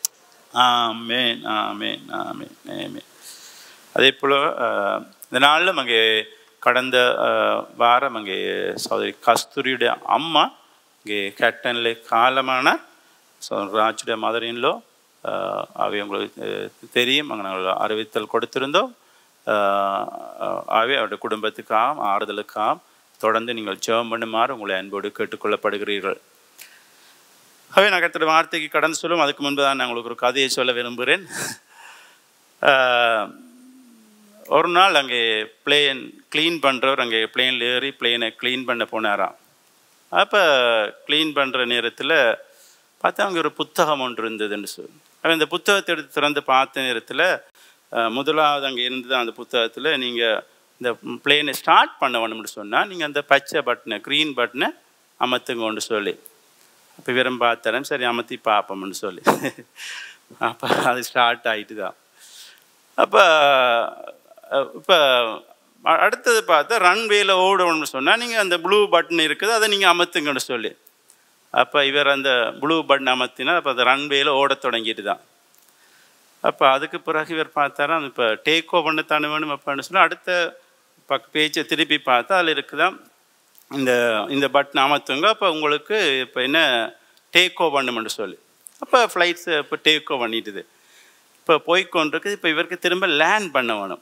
ஆமேன் ஆமேன் ஆமேன் ஆமேன் அதே போல் அஹ், இந்த நாளிலும் அங்கே கடந்த அஹ், வாரம் அங்கே சகோதரி கஸ்தூரியுடைய அம்மா இங்கே கேட்டனில் காலமான ஸோ ராஜுடைய மதரின்லோ அவை உங்களுக்கு அஹ், தெரியும் அங்கே நாங்கள் அறிவித்தல் கொடுத்திருந்தோம் அஹ், அஹ், ஆகவே அவருடைய குடும்பத்துக்காகவும் ஆறுதலுக்காகவும் தொடர்ந்து நீங்கள் ஜெபம் பண்ணுமாறு உங்களை அன்போடு கேட்டுக்கொள்ளப்படுகிறீர்கள் ஆகவே நான் கத்திர வார்த்தைக்கு கடந்து சொல்லும் அதுக்கு முன்பு தான் நான் உங்களுக்கு ஒரு கதையை சொல்ல விரும்புகிறேன் ஆஹ், ஒரு நாள் அங்கே பிளேன் க்ளீன் பண்ணுறவர் அங்கே பிளேனில் ஏறி பிளேனை க்ளீன் பண்ண போனாராம் அப்போ க்ளீன் பண்ணுற நேரத்தில் பார்த்தா அங்கே ஒரு புத்தகம் ஒன்று இருந்ததுன்னு சொல்லி அவன் இந்த புத்தகத்தை எடுத்து திறந்து பார்த்த நேரத்தில் அஹ், முதலாவது அங்கே இருந்தது அந்த புத்தகத்தில் நீங்கள் இந்த பிளேனை ஸ்டார்ட் பண்ண வேணும்னு சொன்னால் நீங்கள் அந்த பச்சை பட்டனை க்ரீன் பட்டனை அமர்த்துங்கன்னு சொல்லி அப்போ விரும்ப பார்த்தரேன் சரி அமர்த்தி பார்ப்போம்னு சொல்லி அப்போ அது ஸ்டார்ட் ஆகிட்டு தான் அப்போ இப்போ அடுத்தது பார்த்தா ரன்வேல ஓடணும்னு சொன்னால் நீங்கள் அந்த ப்ளூ பட்டன் இருக்குது அதை நீங்கள் அமர்த்துங்கன்னு சொல்லி அப்போ இவர் அந்த ப்ளூ பட்டன் அமர்த்தினா அப்போ அந்த ரன்வேல ஓடத் தொடங்கிட்டு தான் அப்போ அதுக்கு பிறகு இவர் பார்த்தாரா இப்போ டேக் ஓ பண்ண தானே வேணும் அப்படின்னு சொல்லி அடுத்த பக்க பேச்சை திருப்பி பார்த்தா அதில் இருக்குதான் இந்த இந்த பட்டன் அமர்த்துங்க அப்போ உங்களுக்கு இப்போ என்ன டேக் ஓ பண்ணுமென்று சொல்லி அப்போ ஃப்ளைட்ஸ் இப்போ டேக் ஓ பண்ணிட்டுது இப்போ போய்க்கொண்டிருக்கு இப்போ இவருக்கு திரும்ப லேண்ட் பண்ண வேணும்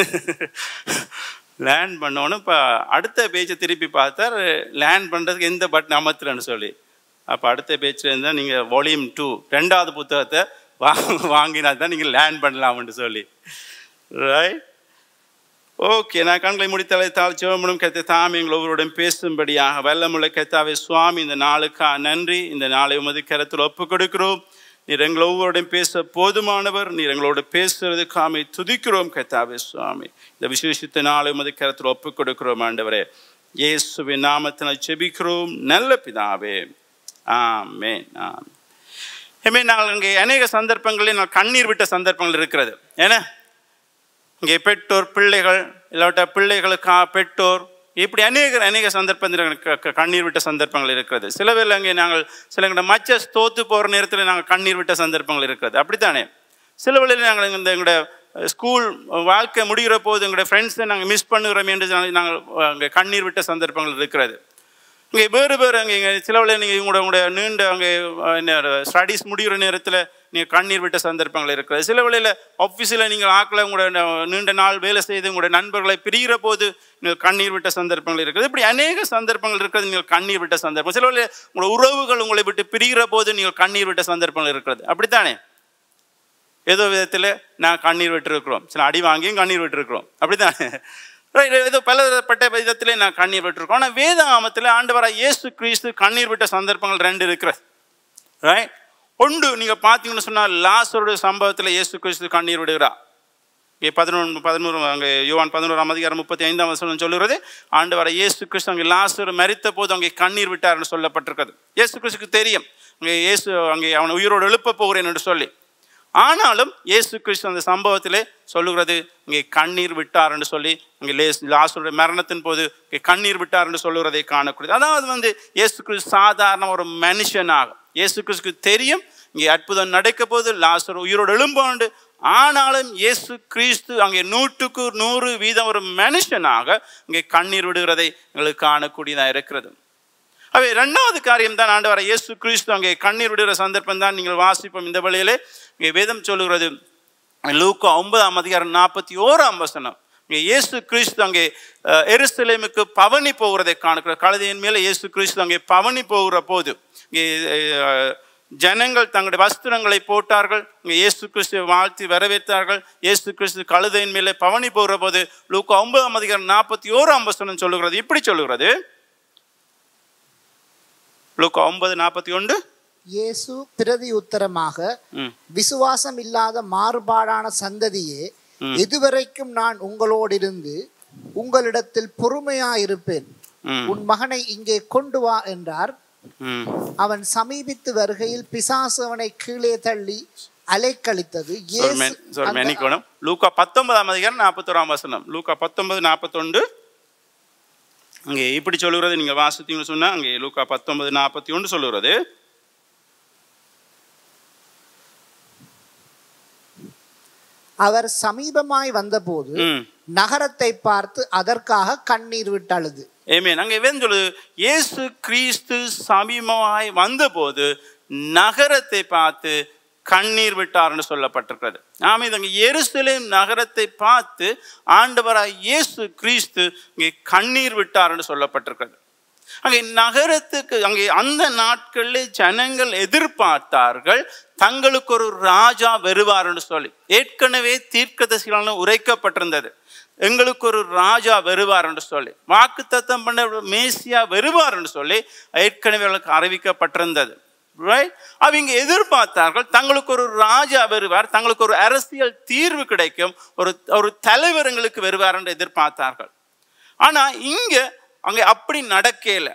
லேண்ட் பண்ணணும் இப்போ அடுத்த பேஜை திருப்பி பார்த்தா லேண்ட் பண்ணுறதுக்கு எந்த பட்டன் அமர்த்துறேன்னு சொல்லி அப்போ அடுத்த பேஜில் இருந்தால் நீங்கள் வால்யூம் டூ ரெண்டாவது புத்தகத்தை வா வாங்கினா தான் நீங்கள் லேண்ட் பண்ணலாம்னு சொல்லி ரைட் ஓகே நான் கண்களை முடித்தலை தாழ் சிவமனும் கத்த தாமி எங்கள் ஒவ்வொருடன் பேசும்படியாக வல்லமுள்ள கத்தாவே சுவாமி இந்த நாளுக்கா நன்றி இந்த நாளை உமது கரத்தில் ஒப்பு கொடுக்கிறோம் நீர் எங்கள் ஒவ்வொருடன் பேச போதுமானவர் நீர் எங்களோட பேசுறதுக்காமை துதிக்கிறோம் கத்தாவே சுவாமி இந்த விசேஷித்த நாளை உமது கரத்தில் ஒப்பு கொடுக்கிறோம் ஆண்டவரே இயேசுவின் நாமத்தில் செபிக்கிறோம் நல்ல பிதாவே ஆமென் ஆமென் ஏமே நாங்கள் இங்கே அநேக சந்தர்ப்பங்களில் நான் கண்ணீர் விட்ட சந்தர்ப்பங்கள் இருக்கிறது ஏன்னா இங்கே பெற்றோர் பிள்ளைகள் இல்லாவிட்ட பிள்ளைகளுக்கா பெற்றோர் இப்படி அநேக அநேக சந்தர்ப்பத்தில் எனக்கு க- க- கண்ணீர் விட்ட சந்தர்ப்பங்கள் இருக்கிறது சில வேளை அங்கே நாங்கள் சில எங்களோட மச்சஸ் தோத்து போகிற நேரத்தில் நாங்கள் கண்ணீர் விட்ட சந்தர்ப்பங்கள் இருக்கிறது அப்படித்தானே சில வேளையில் நாங்கள் இந்த எங்களோட ஸ்கூல் வாழ்க்கை முடிகிற போது எங்களுடைய ஃப்ரெண்ட்ஸை நாங்கள் மிஸ் பண்ணுகிறோம் என்று நாங்கள் நாங்கள் அங்கே கண்ணீர் விட்ட சந்தர்ப்பங்கள் இருக்கிறது இங்கே வேறு வேறு அங்கே இங்கே சில வேளை நீங்கள் உங்களோட உங்களுடைய நீண்ட அங்கே அஹ், என்ன ஸ்டடீஸ் முடிகிற நேரத்தில் நீங்கள் கண்ணீர் விட்ட சந்தர்ப்பங்கள் இருக்கிறது சில வேளையில் ஆஃபீஸில் நீங்கள் ஆக்களை உங்களோட ந- நீண்ட நாள் வேலை செய்து உங்களுடைய நண்பர்களை பிரிகிற போது நீங்கள் கண்ணீர் விட்ட சந்தர்ப்பங்கள் இருக்கிறது இப்படி அநேக சந்தர்ப்பங்கள் இருக்கிறது நீங்கள் கண்ணீர் விட்ட சந்தர்ப்பம் சில வேளையில் உங்களோட உறவுகள் உங்களை விட்டு பிரிகிற போது நீங்கள் கண்ணீர் விட்ட சந்தர்ப்பங்கள் இருக்கிறது அப்படித்தானே ஏதோ விதத்தில் நான் கண்ணீர் விட்டுருக்கிறோம் சில அடி வாங்கியும் கண்ணீர் விட்டுருக்கிறோம் அப்படித்தானே Right, ஏதோ பலதரப்பட்ட விதத்திலே நான் கண்ணீர் விட்டுருக்கோம் ஆனால் வேதாமத்தில் ஆண்டவராக இயேசு கிறிஸ்து கண்ணீர் விட்ட சந்தர்ப்பங்கள் ரெண்டு இருக்கிறது ரைட் ஒன்று நீங்க பார்த்தீங்கன்னு சொன்னா லாசருடைய சம்பவத்துல இயேசு கிறிஸ்து கண்ணீர் விடுகிறார் இங்கே பதினொன்று பதினோரு அங்கே யோவான் பதினோராம் அதிகாரம் முப்பத்தி ஐந்தாம் வசனம் சொல்லுகிறது ஆண்டு வர இயேசு கிறிஸ்து அங்கே லாசர் மரித்த போது அங்கே கண்ணீர் விட்டார்னு சொல்லப்பட்டிருக்கிறது இயேசு கிறிஸ்துக்கு தெரியும் அங்கே இயேசு அங்கே அவன் உயிரோடு எழுப்ப போகிறேன் என்று சொல்லி ஆனாலும் இயேசு கிறிஸ்து அந்த சம்பவத்திலே சொல்லுகிறது இங்கே கண்ணீர் விட்டார் என்று சொல்லி அங்கே லேஸ் லாசருடைய மரணத்தின் போது இங்கே கண்ணீர் விட்டார் என்று சொல்லுகிறதை காணக்கூடியது அதாவது வந்து இயேசு கிறிஸ்து சாதாரண ஒரு மனுஷனாக இயேசு கிறிஸ்துக்கு தெரியும் இங்கே அற்புதம் நடக்க போது லாசர் உயிரோடு எழும்பாண்டு ஆனாலும் இயேசு கிறிஸ்து அங்கே நூற்றுக்கு நூறு வீதம் ஒரு மனுஷனாக இங்கே கண்ணீர் விடுகிறதை எங்களுக்கு காணக்கூடியதாக இருக்கிறது அவை இரண்டாவது காரியம் தான் ஆண்டு வர இயேசு கிறிஸ்து அங்கே கண்ணீர் விடுகிற சந்தர்ப்பம் தான் நீங்கள் வாசிப்போம் இந்த வழியிலே இங்கே வேதம் சொல்லுகிறது லூக்கா ஒன்பதாம் அதிகாரம் நாற்பத்தி ஓராம் வசனம் இங்கே இயேசு கிறிஸ்து அங்கே அஹ், எருசலேமுக்கு பவனி போகிறதை காணுகிற கழுதையின் மேலே இயேசு கிறிஸ்து அங்கே பவனி போகிற போது இங்கே அஹ், ஜனங்கள் தங்களுடைய வஸ்திரங்களை போட்டார்கள் இங்கே இயேசு கிறிஸ்துவை வாழ்த்தி வரவேற்றார்கள் இயேசு கிறிஸ்து கழுதையின் மேலே பவனி போகிற போது லூக்கா ஒன்பதாம் அதிகாரம் நாற்பத்தி ஓராம் வசனம் சொல்லுகிறது இப்படி சொல்லுகிறது லூக்கா ஒன்பது நாற்பத்தி ஒன்று இயேசு பிரதி உத்தரமாக ம் விசுவாசம் இல்லாத மாறுபாடான சந்ததியே இதுவரைக்கும் நான் உங்களோடிருந்து உங்களிடத்தில் பொறுமையாயிருப்பேன் ம் உன் மகனை இங்கே கொண்டு வா என்றார் ம் அவன் சமீபித்து வருகையில் பிசாசு அவனை கீழே தள்ளி அலைக்கழித்தது சாரி இயேசு மேன் சாரி அந்த- மேனிக்கோணம் லூக்கா பத்தொன்பதாம் அதிகாரம் நாற்பத்தோராம் வசனம் லூக்கா பத்தொன்பது நாற்பத்தொண்டு அங்கே இப்படி சொல்லுகிறது நீங்கள் வாசித்தீங்கன்னு சொன்னா அங்கே லூக்கா பத்தொன்பது நாற்பத்தி ஒன்று சொல்லுகிறது அவர் சமீபமாய் வந்தபோது ம் நகரத்தை பார்த்து அதற்காக கண்ணீர் விட்டு அழுது ஏமேன் அங்கே வேதம் சொல்லுது இயேசு கிறிஸ்து சமீபமாய் வந்தபோது நகரத்தை பார்த்து கண்ணீர் விட்டார்னு சொல்லப்பட்டிருக்கிறது ஆமாம் இது அங்கே எருசலேம் நகரத்தை பார்த்து ஆண்டவராய் இயேசு கிறிஸ்து இங்கே கண்ணீர் விட்டார்னு சொல்லப்பட்டிருக்கிறது அங்கே நகரத்துக்கு அங்கே அந்த நாட்களில் ஜனங்கள் எதிர்பார்த்தார்கள் தங்களுக்கு ஒரு ராஜா வருவார்னு சொல்லி ஏற்கனவே தீர்க்கதரிசிகளான உரைக்கப்பட்டிருந்தது எங்களுக்கு ஒரு ராஜா வருவார் என்று சொல்லி வாக்குத்தத்தம் பண்ண மேசியா வருவார் என்று சொல்லி ஏற்கனவே அவர்களுக்கு அறிவிக்கப்பட்டிருந்தது ரைட் அவங்க எதிர்பார்த்தார்கள் தங்களுக்கு ஒரு ராஜா வருவார் தங்களுக்கு ஒரு அரசியல் தீர்வு கிடைக்கும் ஒரு ஒரு தலைவர் எங்களுக்கு வருவார் என்று எதிர்பார்த்தார்கள் ஆனா இங்க அங்கே அப்படி நடக்கல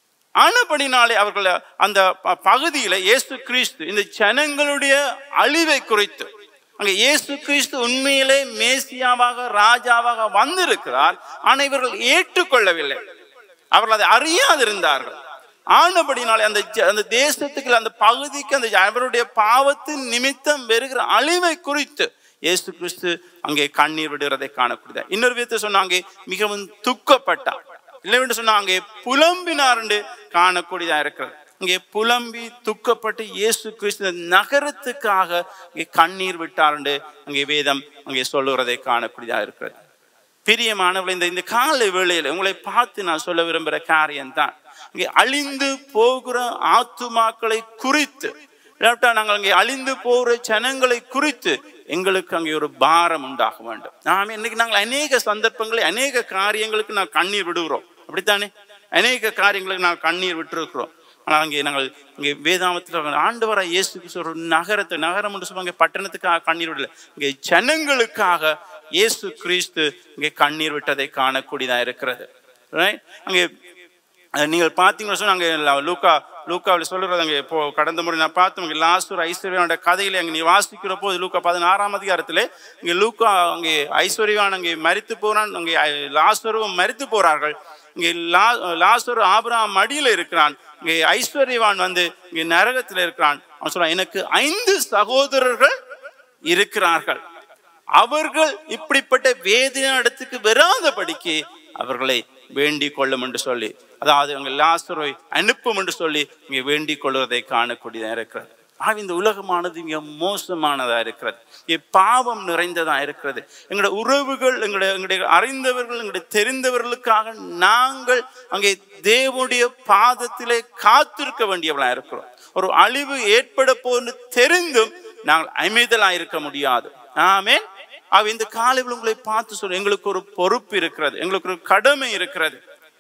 ஆனபடினாலே அவர்கள் அந்த ப- பகுதியில இயேசு கிறிஸ்து இந்த ஜனங்களுடைய அழிவை குறித்து அங்கே இயேசு கிறிஸ்து உண்மையிலே மேசியாவாக ராஜாவாக வந்திருக்கிறார் ஆனால் இவர்கள் ஏற்றுக்கொள்ளவில்லை அவர்கள் அதை அறியாதிருந்தார்கள் ஆனபடினாலே அந்த ஜ- அந்த தேசத்துக்கு அந்த பகுதிக்கு அந்த அவருடைய பாவத்தின் நிமித்தம் வருகிற அழிவை குறித்து இயேசு கிறிஸ்து அங்கே கண்ணீர் விடுகிறதை காணக்கூடியது இன்னொரு விதத்தை சொன்னாங்க மிகவும் துக்கப்பட்டார் இல்லைன்னு சொன்னா அங்கே புலம்பினார் என்று காணக்கூடியதா இருக்கிறது இங்கே புலம்பி துக்கப்பட்டு இயேசு கிறிஸ்து இந்த நகரத்துக்காக இங்கே கண்ணீர் விட்டார் என்று அங்கே வேதம் அங்கே சொல்லுகிறதை காணக்கூடியதா இருக்கிறது பிரியமானவர்கள் இந்த இந்த கால வேளையில உங்களை பார்த்து நான் சொல்ல விரும்புகிற காரியம் தான் இங்கே அழிந்து போகிற ஆத்துமாக்களை குறித்து இல்லாவிட்டா நாங்கள் அங்கே அழிந்து போகிற ஜனங்களை குறித்து எங்களுக்கு அங்கே ஒரு பாரம் உண்டாக வேண்டும் நாம இன்னைக்கு நாங்கள் அநேக சந்தர்ப்பங்களை அநேக காரியங்களுக்கு நான் கண்ணீர் விடுகிறோம் அப்படித்தானே அநேக காரியங்களுக்கு நான் கண்ணீர் விட்டுருக்கிறோம் ஆனால் அங்கே நாங்கள் இங்கே வேதாமத்தில் ஆண்டு வர இயேசு கிறிஸ்து ஒரு நகரத்தை நகரம் என்று சொல்லுவாங்க பட்டணத்துக்காக கண்ணீர் விடல இங்கே ஜனங்களுக்காக இயேசு கிறிஸ்து இங்கே கண்ணீர் விட்டதை காணக்கூடியதாக இருக்கிறது ரைட் அங்கே அஹ், நீங்கள் பார்த்தீங்கன்னு சொன்னா அங்கே ல- லூக்கா லூக்காவில் சொல்லுறது அங்கே இப்போ கடந்த முறை நான் பார்த்தோம் இங்கே லாஸ்டர் ஐஸ்வர்யாவோட கதையில அங்கே நீ வாசிக்கிற போது லூக்கா பதினாறாம் அதிகாரத்திலே இங்கே லூக்கா அங்கே ஐஸ்வர்யான் அங்கே மரித்து போறான் அங்கே ஐ- லாசரும் மரித்து போறார்கள் இங்கே லா லாசரு ஆபிரகாம் மடியில் இருக்கிறான் இங்கே ஐஸ்வர்யவான் வந்து இங்கே நரகத்தில் இருக்கிறான் அவன் சொல்றான் எனக்கு ஐந்து சகோதரர்கள் இருக்கிறார்கள் அவர்கள் இப்படிப்பட்ட வேதனை இடத்துக்கு வராதபடிக்கு அவர்களை வேண்டிக் கொள்ளும் என்று சொல்லி அதாவது அவங்க லாசரை அனுப்பும் என்று சொல்லி இங்கே வேண்டிக் கொள்வதை காணக்கூடியதாக இருக்கிறது ஆக இந்த உலகமானது மிக மோசமானதா இருக்கிறது இங்கே பாவம் நிறைந்ததா இருக்கிறது எங்களுடைய உறவுகள் எங்களுடைய எங்களுடைய அறிந்தவர்கள் எங்களுடைய தெரிந்தவர்களுக்காக நாங்கள் அங்கே தேவனுடைய பாதத்திலே காத்திருக்க வேண்டியவளா இருக்கிறோம் ஒரு அழிவு ஏற்பட போன்னு தெரிந்தும் நாங்கள் அமைதலா இருக்க முடியாது ஆமென் அவ இந்த காலையில் உங்களை பார்த்து சொல்ல எங்களுக்கு ஒரு பொறுப்பு இருக்கிறது எங்களுக்கு ஒரு கடமை இருக்கிறது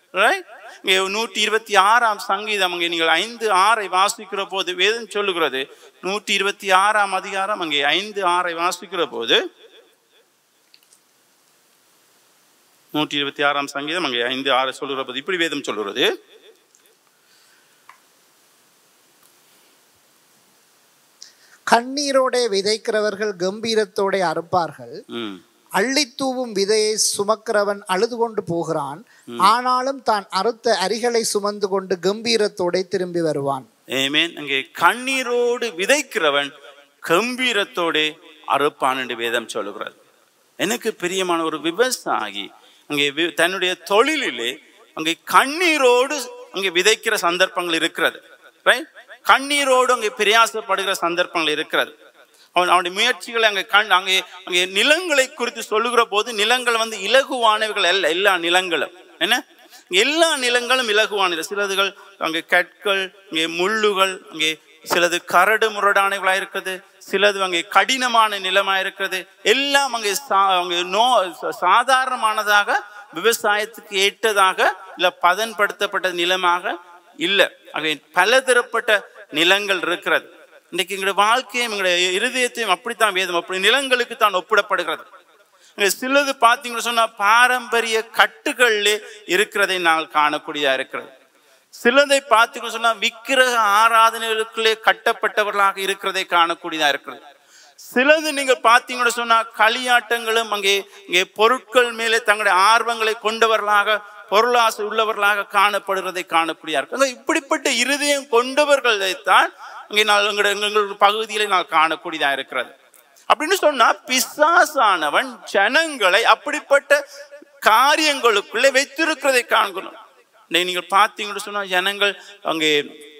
Right? இங்கே நூற்றி இருபத்தி ஆறாம் சங்கீதம் அங்கே நீங்கள் ஐந்து ஆறை வாசிக்கிற போது வேதம் சொல்லுகிறது நூற்றி இருபத்தி ஆறாம் அதிகாரம் அங்கே ஐந்து ஆறை வாசிக்கிற போது நூற்றி இருபத்தி ஆறாம் சங்கீதம் அங்கே ஐந்து ஆறு சொல்லுகிற போது இப்படி வேதம் சொல்லுகிறது கண்ணீரோடே விதைக்கிறவர்கள் கம்பீரத்தோடே அறுப்பார்கள் ம் அள்ளித்தூவும் விதையை சுமக்கிறவன் அழுது கொண்டு போகிறான் ஆனாலும் தான் அறுத்த அரிகளை சுமந்து கொண்டு கம்பீரத்தோடே திரும்பி வருவான் ஏமேன் அங்கே கண்ணீரோடு விதைக்கிறவன் கம்பீரத்தோடே அறுப்பான் என்று வேதம் சொல்லுகிறது எனக்கு பிரியமான ஒரு விவசாயி அங்கே வி- தன்னுடைய தொழிலிலே அங்கே கண்ணீரோடு அங்கே விதைக்கிற சந்தர்ப்பங்கள் இருக்கிறது ரைட் கண்ணீரோடு அங்கே பிரயாசப்படுகிற சந்தர்ப்பங்கள் இருக்கிறது அவன் அவனுடைய முயற்சிகளை அங்கே கண் அங்கே அங்கே நிலங்களை குறித்து சொல்லுகிற போது நிலங்கள் வந்து இலகுவானவைகள் அல்ல எல்லா நிலங்களும் என்ன எல்லா நிலங்களும் இலகுவான சிலதுகள் அங்கே கற்கள் இங்கே முள்ளுகள் அங்கே சிலது கரடு முரடானவர்களாக இருக்குது சிலது அங்கே கடினமான நிலமாக இருக்கிறது எல்லாம் அங்கே சா- அங்கே நோ சா- சாதாரணமானதாக விவசாயத்துக்கு ஏற்றதாக இல்லை பதன்படுத்தப்பட்ட நிலமாக இல்லை அங்கே பலதரப்பட்ட நிலங்கள் இருக்கிறது இன்னைக்கு எங்களுடைய வாழ்க்கையும் எங்களுடைய இருதயத்தையும் அப்படித்தான் வேதம் அப்படி நிலங்களுக்கு தான் ஒப்பிடப்படுகிறது இங்க சிலது பார்த்தீங்கன்னு சொன்னா பாரம்பரிய கட்டுகளிலே இருக்கிறதை நாங்கள் காணக்கூடியதா இருக்கிறது சிலதை பார்த்தீங்கன்னு சொன்னா விக்கிரக ஆராதனைகளுக்குள்ளே கட்டப்பட்டவர்களாக இருக்கிறதை காணக்கூடியதா இருக்கிறது சிலது நீங்க பார்த்தீங்கன்னு சொன்னா களியாட்டங்களும் அங்கே இங்கே பொருட்கள் மேலே தங்களுடைய ஆர்வங்களை கொண்டவர்களாக பொருளாசை உள்ளவர்களாக காணப்படுகிறதை காணக்கூடியா இருக்கு அங்க இப்படிப்பட்ட இருதயம் கொண்டவர்களைத்தான் இங்கே நான் எங்களுடைய எங்களுடைய பகுதியிலே நான் காணக்கூடியதா இருக்கிறது அப்படின்னு சொன்னா பிசாசானவன் ஜனங்களை அப்படிப்பட்ட காரியங்களுக்குள்ளே வைத்திருக்கிறதை காண்கணும் இன்னைக்கு நீங்கள் பார்த்தீங்கன்னு சொன்னா ஜனங்கள் அங்கே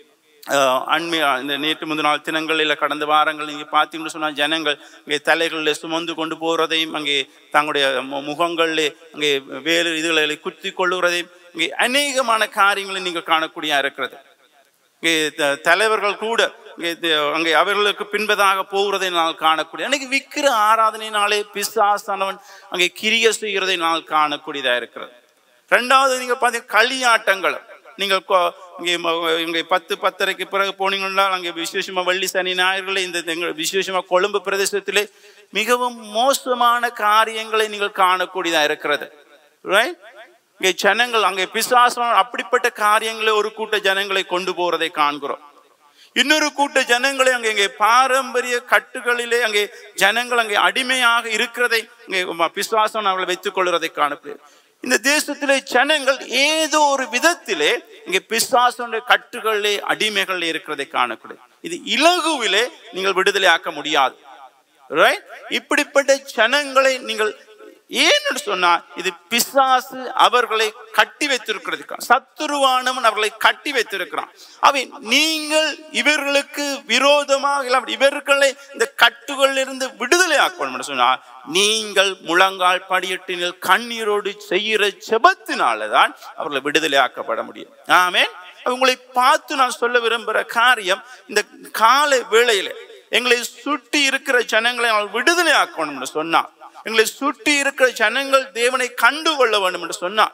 அஹ், அண்மை இந்த நேற்று முந்தின நாள் தினங்கள் இல்லை கடந்த வாரங்கள் நீங்கள் பார்த்தீங்கன்னு சொன்னால் ஜனங்கள் இங்கே தலைகளில் சுமந்து கொண்டு போகிறதையும் அங்கே தங்களுடைய மு- முகங்களிலே அங்கே வேறு இதுகளை குத்தி கொள்ளுகிறதையும் இங்கே அநேகமான காரியங்களை நீங்கள் காணக்கூடியா இருக்கிறது இங்கே த- தலைவர்கள் கூட இங்கே த- அங்கே அவர்களுக்கு பின்பதாக போகிறதை நான் காணக்கூடிய அன்னைக்கு விக்கிர ஆராதனையினாலே பிசாசானவன் அங்கே கிரிய செய்கிறதை நான் காணக்கூடியதா இருக்கிறது ரெண்டாவது நீங்க பார்த்தீங்க களியாட்டங்கள் நீங்கள் கொ- இங்கே ம- இங்கே பத்து பத்தரைக்கு பிறகு போனீங்கன்னா அங்கே விசேஷமா வள்ளி சனி ஞாயிறுகளை இந்த எங்கள் விசேஷமா கொழும்பு பிரதேசத்திலே மிகவும் மோசமான காரியங்களை நீங்கள் காணக்கூடியதா இருக்கிறது ரைட் இங்கே ஜனங்கள் அங்கே பிசாசம் அப்படிப்பட்ட காரியங்களை ஒரு கூட்ட ஜனங்களை கொண்டு போறதை காண்கிறோம் இன்னொரு கூட்ட ஜனங்களை அங்கே இங்கே பாரம்பரிய கட்டுகளிலே அங்கே ஜனங்கள் அங்கே அடிமையாக இருக்கிறதை இங்கே பிசுவாசம் அவர்களை வைத்துக் கொள்வதை காணப்படுது இந்த தேசத்திலே ஜனங்கள் ஏதோ ஒரு விதத்திலே இங்கே பிசாசனுடைய கட்டுகளிலே அடிமைகள் இருக்கிறதை காணக்கூடாது இது இலகுவிலே நீங்கள் விடுதலை ஆக்க முடியாது Right? இப்படிப்பட்ட ஜனங்களை நீங்கள் ஏன்னு சொன்னா இது பிசாசு அவர்களை கட்டி வைத்திருக்கிறது சத்துருவானவன் அவர்களை கட்டி வைத்திருக்கிறான் அவை நீங்கள் இவர்களுக்கு விரோதமாக இல்லாமல் இவர்களை இந்த கட்டுகளிலிருந்து விடுதலை ஆக்கணும் சொன்னா நீங்கள் முழங்கால் படியிட்டினில் கண்ணீரோடு செய்கிற செபத்தினாலதான் அவர்களை விடுதலை ஆக்கப்பட முடியும் ஆமென் உங்களை பார்த்து நான் சொல்ல விரும்புகிற காரியம் இந்த காலை வேளையில எங்களை சுட்டி இருக்கிற ஜனங்களை நாங்கள் விடுதலை ஆக்கணும் என்று சொன்னார் எங்களை சுட்டி இருக்கிற ஜனங்கள் தேவனை கண்டு கொள்ள வேண்டும் என்று சொன்னார்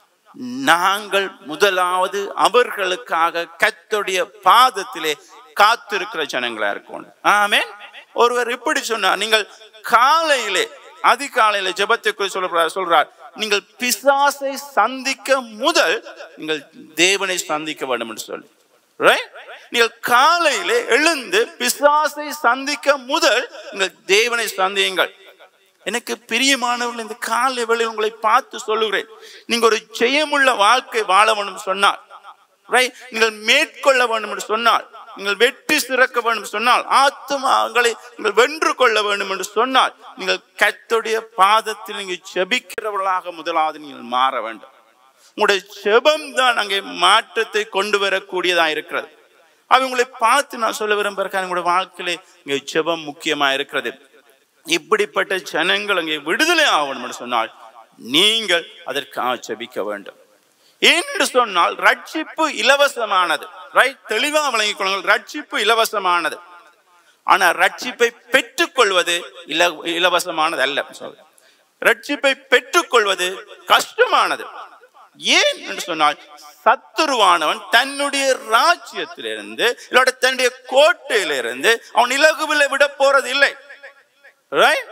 நாங்கள் முதலாவது அவர்களுக்காக கத்துடைய பாதத்திலே காத்திருக்கிற ஜனங்களா இருக்கணும் ஆமென் ஒருவர் இப்படி சொன்னார் நீங்கள் காலையிலே அதிகாலையில ஜெபத்தை குறித்து சொல்றார் சொல்றார் நீங்கள் பிசாசை சந்திக்க முதல் நீங்கள் தேவனை சந்திக்க வேண்டும் என்று சொல்லி Right? நீங்கள் காலையிலே எழுந்து பிசாசை சந்திக்க முதல் நீங்கள் தேவனை சந்தியுங்கள் எனக்கு பிரியமானவர்கள் இந்த காலை வேளையில் உங்களை பார்த்து சொல்லுகிறேன் நீங்க ஒரு ஜெயமுள்ள வாழ்க்கை வாழ வேண்டும் சொன்னால் ரைட் நீங்கள் மேற்கொள்ள வேண்டும் என்று சொன்னால் நீங்கள் வெற்றி சிறக்க வேண்டும் என்று சொன்னால் ஆத்மாங்களை நீங்கள் வென்று கொள்ள வேண்டும் என்று சொன்னால் நீங்கள் கர்த்தருடைய பாதத்தில் நீங்கள் செபிக்கிறவர்களாக முதலாவது நீங்கள் மாற வேண்டும் உங்களுடைய செபம் தான் அங்கே மாற்றத்தை கொண்டு வரக்கூடியதா இருக்கிறது அவங்களை பார்த்து நான் சொல்ல விரும்புகிறேன் உங்களுடைய வாழ்க்கையிலே இங்கே செபம் முக்கியமா இருக்கிறது இப்படிப்பட்ட ஜனங்கள் அங்கே விடுதலை ஆகணும் என்று சொன்னால் நீங்கள் அதற்காக செபிக்க வேண்டும் என்று சொன்னால் ரட்சிப்பு இலவசமானது ரைட் தெளிவா வழங்கிக் கொள்ளுங்கள் ரட்சிப்பு இலவசமானது ஆனா ரட்சிப்பை பெற்றுக்கொள்வது இல இலவசமானது அல்ல சொல்றேன். ரட்சிப்பை பெற்றுக்கொள்வது கஷ்டமானது ஏன் என்று சொன்னால் சத்துருவானவன் தன்னுடைய ராஜ்யத்திலிருந்து இல்லாட்ட தன்னுடைய கோட்டையிலிருந்து அவன் இலகுவில் விட போறது இல்லை Right?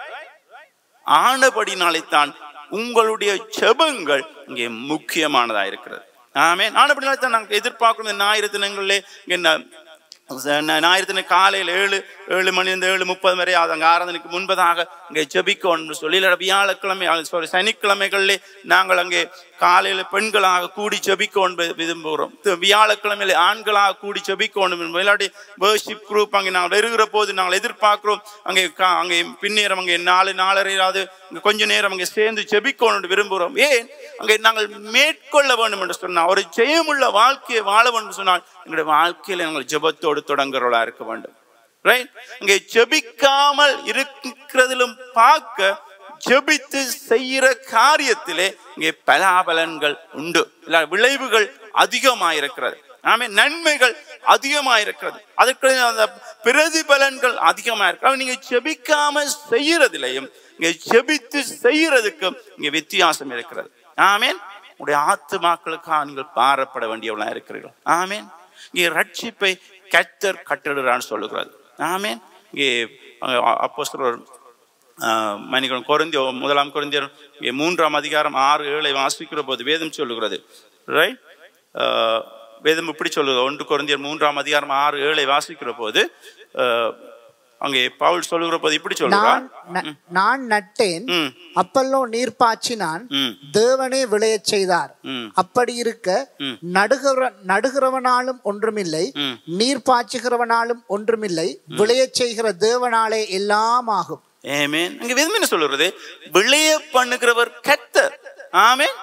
ஆனபடினாலே தான் உங்களுடைய ஜெபங்கள் இங்கே முக்கியமானதா இருக்கிறது ஆமென் ஆனபடினாலே தான் நாங்கள் எதிர்பார்க்கணும் இந்த ஞாயிறு தினங்களிலே என்ன ஞாயிறு தின காலையில் ஏழு ஏழு மணிலிருந்து ஏழு முப்பது வரை அது அங்கே ஆராதனைக்கு முன்பதாக இங்கே ஜெபிக்கணும்னு சொல்லி இல்லை வியாழக்கிழமை சாரி சனிக்கிழமைகளிலே நாங்கள் அங்கே காலையில் பெண்களாக கூடி ஜெபிக்கணும் விரும்புகிறோம் தி- வியாழக்கிழமையில ஆண்களாக கூடி ஜெபிக்கணும் என்பது. இல்லாட்டி வேர்ஷிப் குரூப் அங்கே நாங்கள் வருகிற போது நாங்கள் எதிர்பார்க்கிறோம் அங்கே கா- அங்கே பின்னேரம் அங்கே நாலு நாலரையாவது இங்கே கொஞ்ச நேரம் அங்கே சேர்ந்து ஜெபிக்கணும் விரும்புகிறோம் ஏன் அங்கே நாங்கள் மேற்கொள்ள வேண்டும் என்று சொன்னால் ஒரு ஜெயமுள்ள வாழ்க்கையை வாழ வேண்டும் என்று சொன்னால் எங்களுடைய வாழ்க்கையில நாங்கள் ஜெபத்தோடு தொடங்குறவளா இருக்க வேண்டும் ரைட் அங்கே ஜெபிக்காமல் இருக்கிறதிலும் பார்க்க ஜெபித்து செய்கிற காரியத்திலே இங்கே பலாபலன்கள் உண்டு இல்ல விளைவுகள் அதிகமாயிருக்கிறது ஆமே நன்மைகள் அதிகமாயிருக்கிறது அதற்கு அந்த பிரதிபலன்கள் அதிகமாயிருக்கிறது நீங்க ஜெபிக்காம செய்யறதிலையும் இங்க ஜெபித்து செய்யறதுக்கும் இங்க வித்தியாசம் இருக்கிறது ஆமேன் உடைய ஆத்துமாக்களுக்காக நீங்கள் பாரப்பட வேண்டியவளா இருக்கிறீர்கள் ஆமேன் இங்கே ரட்சிப்பை கத்தர் கட்டிடுறான்னு சொல்லுகிறது ஆமேன் இங்கே அப்போஸ்தலர் மணிக்கணும் கொரிந்தியோ முதலாம் கொரிந்தியர் இங்கே மூன்றாம் அதிகாரம் ஆறு ஏழை வாசிக்கிற போது வேதம் சொல்லுகிறது ரைட் வேதம் இப்படி சொல்லுது ஒன்று கொரிந்தியர் மூன்றாம் அதிகாரம் ஆறு ஏழை வாசிக்கிற போது ஆஹ், அங்கே பவுல் சொல்லுகிற போது இப்படி சொல்லுகிறார் நான் ந- நான் நட்டேன் ம் அப்பல்லோ நீர் பாய்ச்சினான் ம் தேவனே விளையச் செய்தார் ம் அப்படி இருக்க ம். நடுகிற நடுகிறவனாலும் ஒன்றுமில்லை ம். நீர் பாய்ச்சுகிறவனாலும் ஒன்றுமில்லை விளையச் செய்கிற தேவனாலே எல்லாம் ஆகும் ஏமேன் அங்க வேதம் என்ன சொல்லுறது விளைய பண்ணுகிறவர் கத்தர் ஆமென்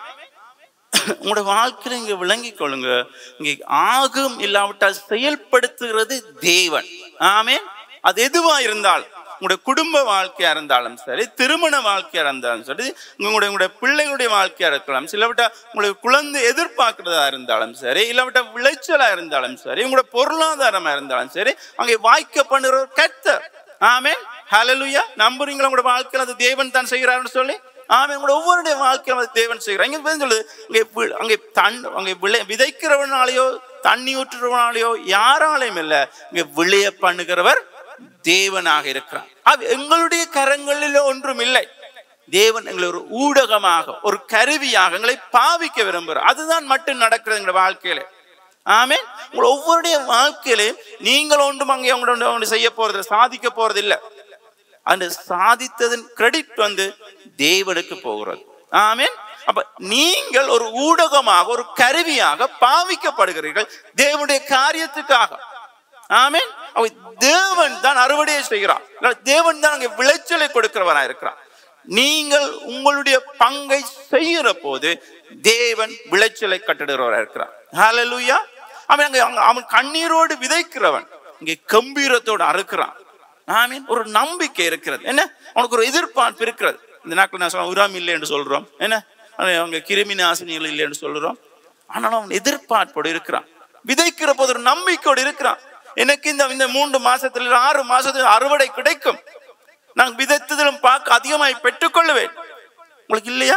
உங்களோட வாழ்க்கையில இங்க விளங்கிக் கொள்ளுங்க இங்க ஆகும் இல்லாவிட்டால் செயல்படுத்துகிறது தேவன் ஆமென் அது எதுவா இருந்தாலும் உங்களுடைய குடும்ப வாழ்க்கையா இருந்தாலும் சரி திருமண வாழ்க்கையா இருந்தாலும் சரி உங்களுடைய உங்களுடைய பிள்ளைகளுடைய வாழ்க்கையா இருக்கலாம் சிலவிட்டா உங்களுடைய குழந்தை எதிர்பார்க்கிறதா இருந்தாலும் சரி இல்லாவிட்டா விளைச்சலா இருந்தாலும் சரி உங்களோட பொருளாதாரமா இருந்தாலும் சரி அங்கே வாய்க்க பண்ணுகிற கத்தர் ஆமென் ஹalleluya நம்புறீங்களா உங்களோட வாழ்க்கையில அது தேவன் தான் செய்கிறாருன்னு சொல்லி ஆமென் உங்களோட ஒவ்வொருடைய வாழ்க்கையில அது தேவன் செய்கிறார் இங்க வேதம் சொல்லுது அங்கே வி- அங்கே தன் அங்கே விளை விதைக்கிறவனாலேயோ தண்ணி ஊற்றுறவனாலேயோ யாராலையும் இல்ல இங்க விளைய பண்ணுகிறவர் தேவனாக இருக்கிறார் அது எங்களுடைய கரங்களில் ஒன்றும் இல்லை தேவன் எங்களை ஒரு ஊடகமாக ஒரு கருவியாக எங்களை பாவிக்க விரும்புகிறார் அதுதான் மட்டும் நடக்கிறது எங்களுடைய வாழ்க்கையில ஆமென் உங்களை ஒவ்வொருடைய வாழ்க்கையிலையும் நீங்கள் ஒன்றும் அங்கே உங்களோட ஒன்று செய்ய போறது சாதிக்க போறது இல்லை அந்த சாதித்ததன் கிரெடிட் வந்து தேவனுக்கு போகிறது ஆமென் அப்ப நீங்கள் ஒரு ஊடகமாக ஒரு கருவியாக பாவிக்கப்படுகிறீர்கள் தேவனுடைய காரியத்துக்காக ஆமென் அவ தேவன் தான் அறுவடையை செய்கிறார் இல்ல, தேவன் தான் அங்கே விளைச்சலை கொடுக்கிறவரா இருக்கிறார் நீங்கள் உங்களுடைய பங்கை செய்கிற போது தேவன் விளைச்சலை கட்டிடுகிறவரா இருக்கிறார் ஹalleluya அவன் அங்க அங்க- அவன் கண்ணீரோடு விதைக்கிறவன் இங்கே கம்பீரத்தோடு அறுக்கிறான் ஆமீன் ஒரு நம்பிக்கை இருக்கிறது என்ன அவனுக்கு ஒரு எதிர்பார்ப்பு இருக்கிறது இந்த நாட்கள் நான் சொல்ல உராம் இல்லை என்று சொல்றோம் என்ன அவங்க கிருமி நாசினிகள் இல்லை என்று சொல்றோம் ஆனாலும் அவன் எதிர்பார்ப்போடு இருக்கிறான் விதைக்கிற போது ஒரு நம்பிக்கையோடு இருக்கிறான் எனக்கு இந்த இந்த மூன்று மாசத்துல இல்ல ஆறு மாசத்துல அறுவடை கிடைக்கும் நான் விதைத்ததிலும் பார்க்க அதிகமாய் பெற்றுக்கொள்ளுவேன் உங்களுக்கு இல்லையா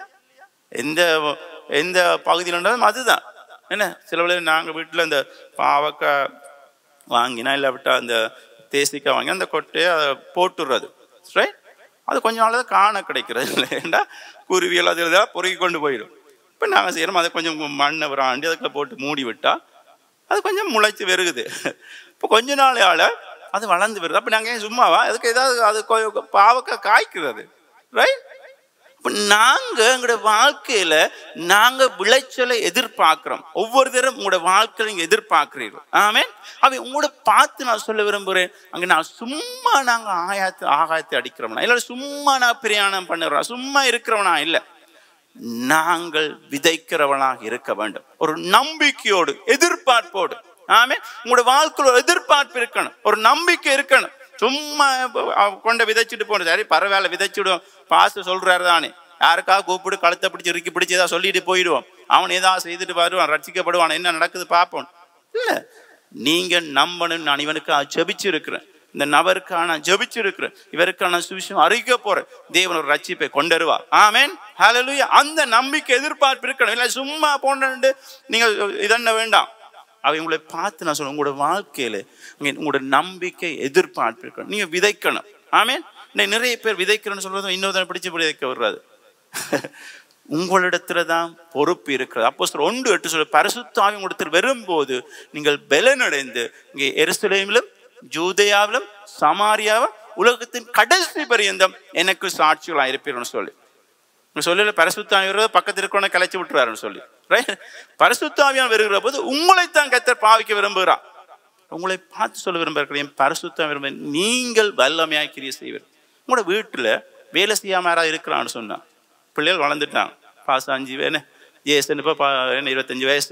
எந்த எந்த பகுதியில் இருந்தாலும் அதுதான் என்ன சில வேளை நாங்கள் வீட்டில் இந்த பாவக்காய் வாங்கினா இல்லை விட்டா அந்த தேசிக்காய் வாங்கி அந்த கொட்டையை அதை போட்டுடுறது ரைட் அது கொஞ்ச நாள் தான் காண கிடைக்கிறது இல்லை ஏண்டா குருவியல் அது இதெல்லாம் பொறுக்கி கொண்டு போயிடும் இப்போ நாங்கள் செய்கிறோம் அதை கொஞ்சம் மண்ணை விராண்டி அதுக்குள்ள போட்டு மூடி விட்டா அது கொஞ்சம் முளைச்சி வருகுது இப்போ கொஞ்ச நாளால் அது வளர்ந்து வருது அப்போ நாங்கள் ஏன் சும்மாவா அதுக்கு ஏதாவது அது கொ- பாவக்காய் காய்க்கிறது ரைட் இப்ப நாங்க எங்களுடைய வாழ்க்கையில நாங்க விளைச்சலை எதிர்பார்க்கிறோம் ஒவ்வொரு தரம் உங்களோட வாழ்க்கையில நீங்க எதிர்பார்க்கிறீர்கள் ஆமென் அவை உங்களோட பார்த்து நான் சொல்ல விரும்புகிறேன் அங்க நான் சும்மா நாங்க ஆயாத்து ஆகாயத்தை அடிக்கிறோம்னா இல்ல சும்மா நான் பிரயாணம் பண்ணுறோம் சும்மா இருக்கிறவனா இல்ல நாங்கள் விதைக்கிறவனாக இருக்க வேண்டும் ஒரு நம்பிக்கையோடு எதிர்பார்ப்போடு ஆமே உங்களோட வாழ்க்கையில் ஒரு எதிர்பார்ப்பு இருக்கணும் ஒரு நம்பிக்கை இருக்கணும் சும்மா அவ- கொண்ட விதைச்சிட்டு போன சரி பரவாயில்ல விதைச்சிடுவோம் பாச சொல்றாரு தானே யாருக்காக கூப்பிட்டு கழுத்தை பிடிச்சி இறுக்கி பிடிச்சி ஏதாவது சொல்லிட்டு போயிடுவோம் அவன் ஏதாவது செய்துட்டு வருவான் ரட்சிக்கப்படுவான் என்ன நடக்குது பார்ப்போம் இல்ல நீங்க நம்பணும் நான் இவனுக்கு ஜெபிச்சு இருக்கிறேன் இந்த நபருக்கான நான் ஜெபிச்சிருக்கிறேன் இவருக்கான சுவிசேஷம் அறிக்க போறேன் தேவன் ஒரு ரட்சிப்பை கொண்டுருவா ஆமென் ஹalleluya அந்த நம்பிக்கை எதிர்பார்ப்பு இருக்கணும் இல்லை சும்மா போன்னு நீங்கள் இதென்ன வேண்டாம் அவை உங்களை பார்த்து நான் சொல்லுவேன் உங்களோட வாழ்க்கையில இங்க உங்களோட நம்பிக்கை எதிர்பார்ப்பு இருக்கணும் நீங்க விதைக்கணும் ஆமென் இன்னைக்கு நிறைய பேர் விதைக்கிறேன்னு சொல்றது இன்னொரு பிடிச்சு விதைக்க வர்றாது உங்களிடத்துல தான் பொறுப்பு இருக்கிறது அப்போ சொல்ற ஒன்று எட்டு சொல்ல பரிசுத்தாவி உங்களிடத்தில் வரும்போது நீங்கள் பலனடைந்து இங்கே எருசலேமிலும் ஜூதேயாவிலும் சமாரியாவும் உலகத்தின் கடைசி பரியந்தம் எனக்கு சாட்சிகளாக இருப்பீர்கள்னு சொல்லி சொல்லல பரிசுத்தாவி வருவது பக்கத்தில் இருக்கிறவனை கலைச்சி விட்டுறாருன்னு சொல்லி ரைட் பரிசுத்தாவியான் வருகிற போது உங்களைத்தான் கத்தர் பாவிக்க விரும்புகிறார் உங்களை பார்த்து சொல்ல விரும்புகிறேன் என் பரிசுத்தம் விரும்ப நீங்கள் வல்லமையாக கிரியை செய்வீர் உங்களோட வீட்டில் வேலை செய்யாம யாராவது இருக்கிறான்னு சொன்னான் பிள்ளைகள் வளர்ந்துட்டாங்க பாசம் அஞ்சு வேணு ஏசன் இப்போ பா என்ன இருபத்தஞ்சு வயசு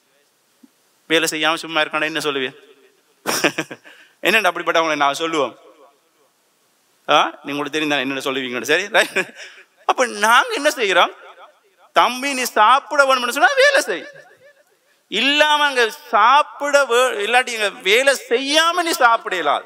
வேலை செய்யாமல் சும்மா இருக்கானே என்ன சொல்லுவேன் என்னென்ன அப்படிப்பட்டவங்களை நான் சொல்லுவோம் ஆ நீங்க உங்களுக்கு தெரியும் தானே என்னென்ன சொல்லுவீங்கன்னு சரி ரைட் அப்ப நாங்க என்ன செய்கிறோம் தம்பி நீ சாப்பிட வேணும்னு சொன்னா வேலை செய் இல்லாம அங்க சாப்பிட வே- இல்லாட்டி இங்க வேலை செய்யாம நீ சாப்பிடலாம்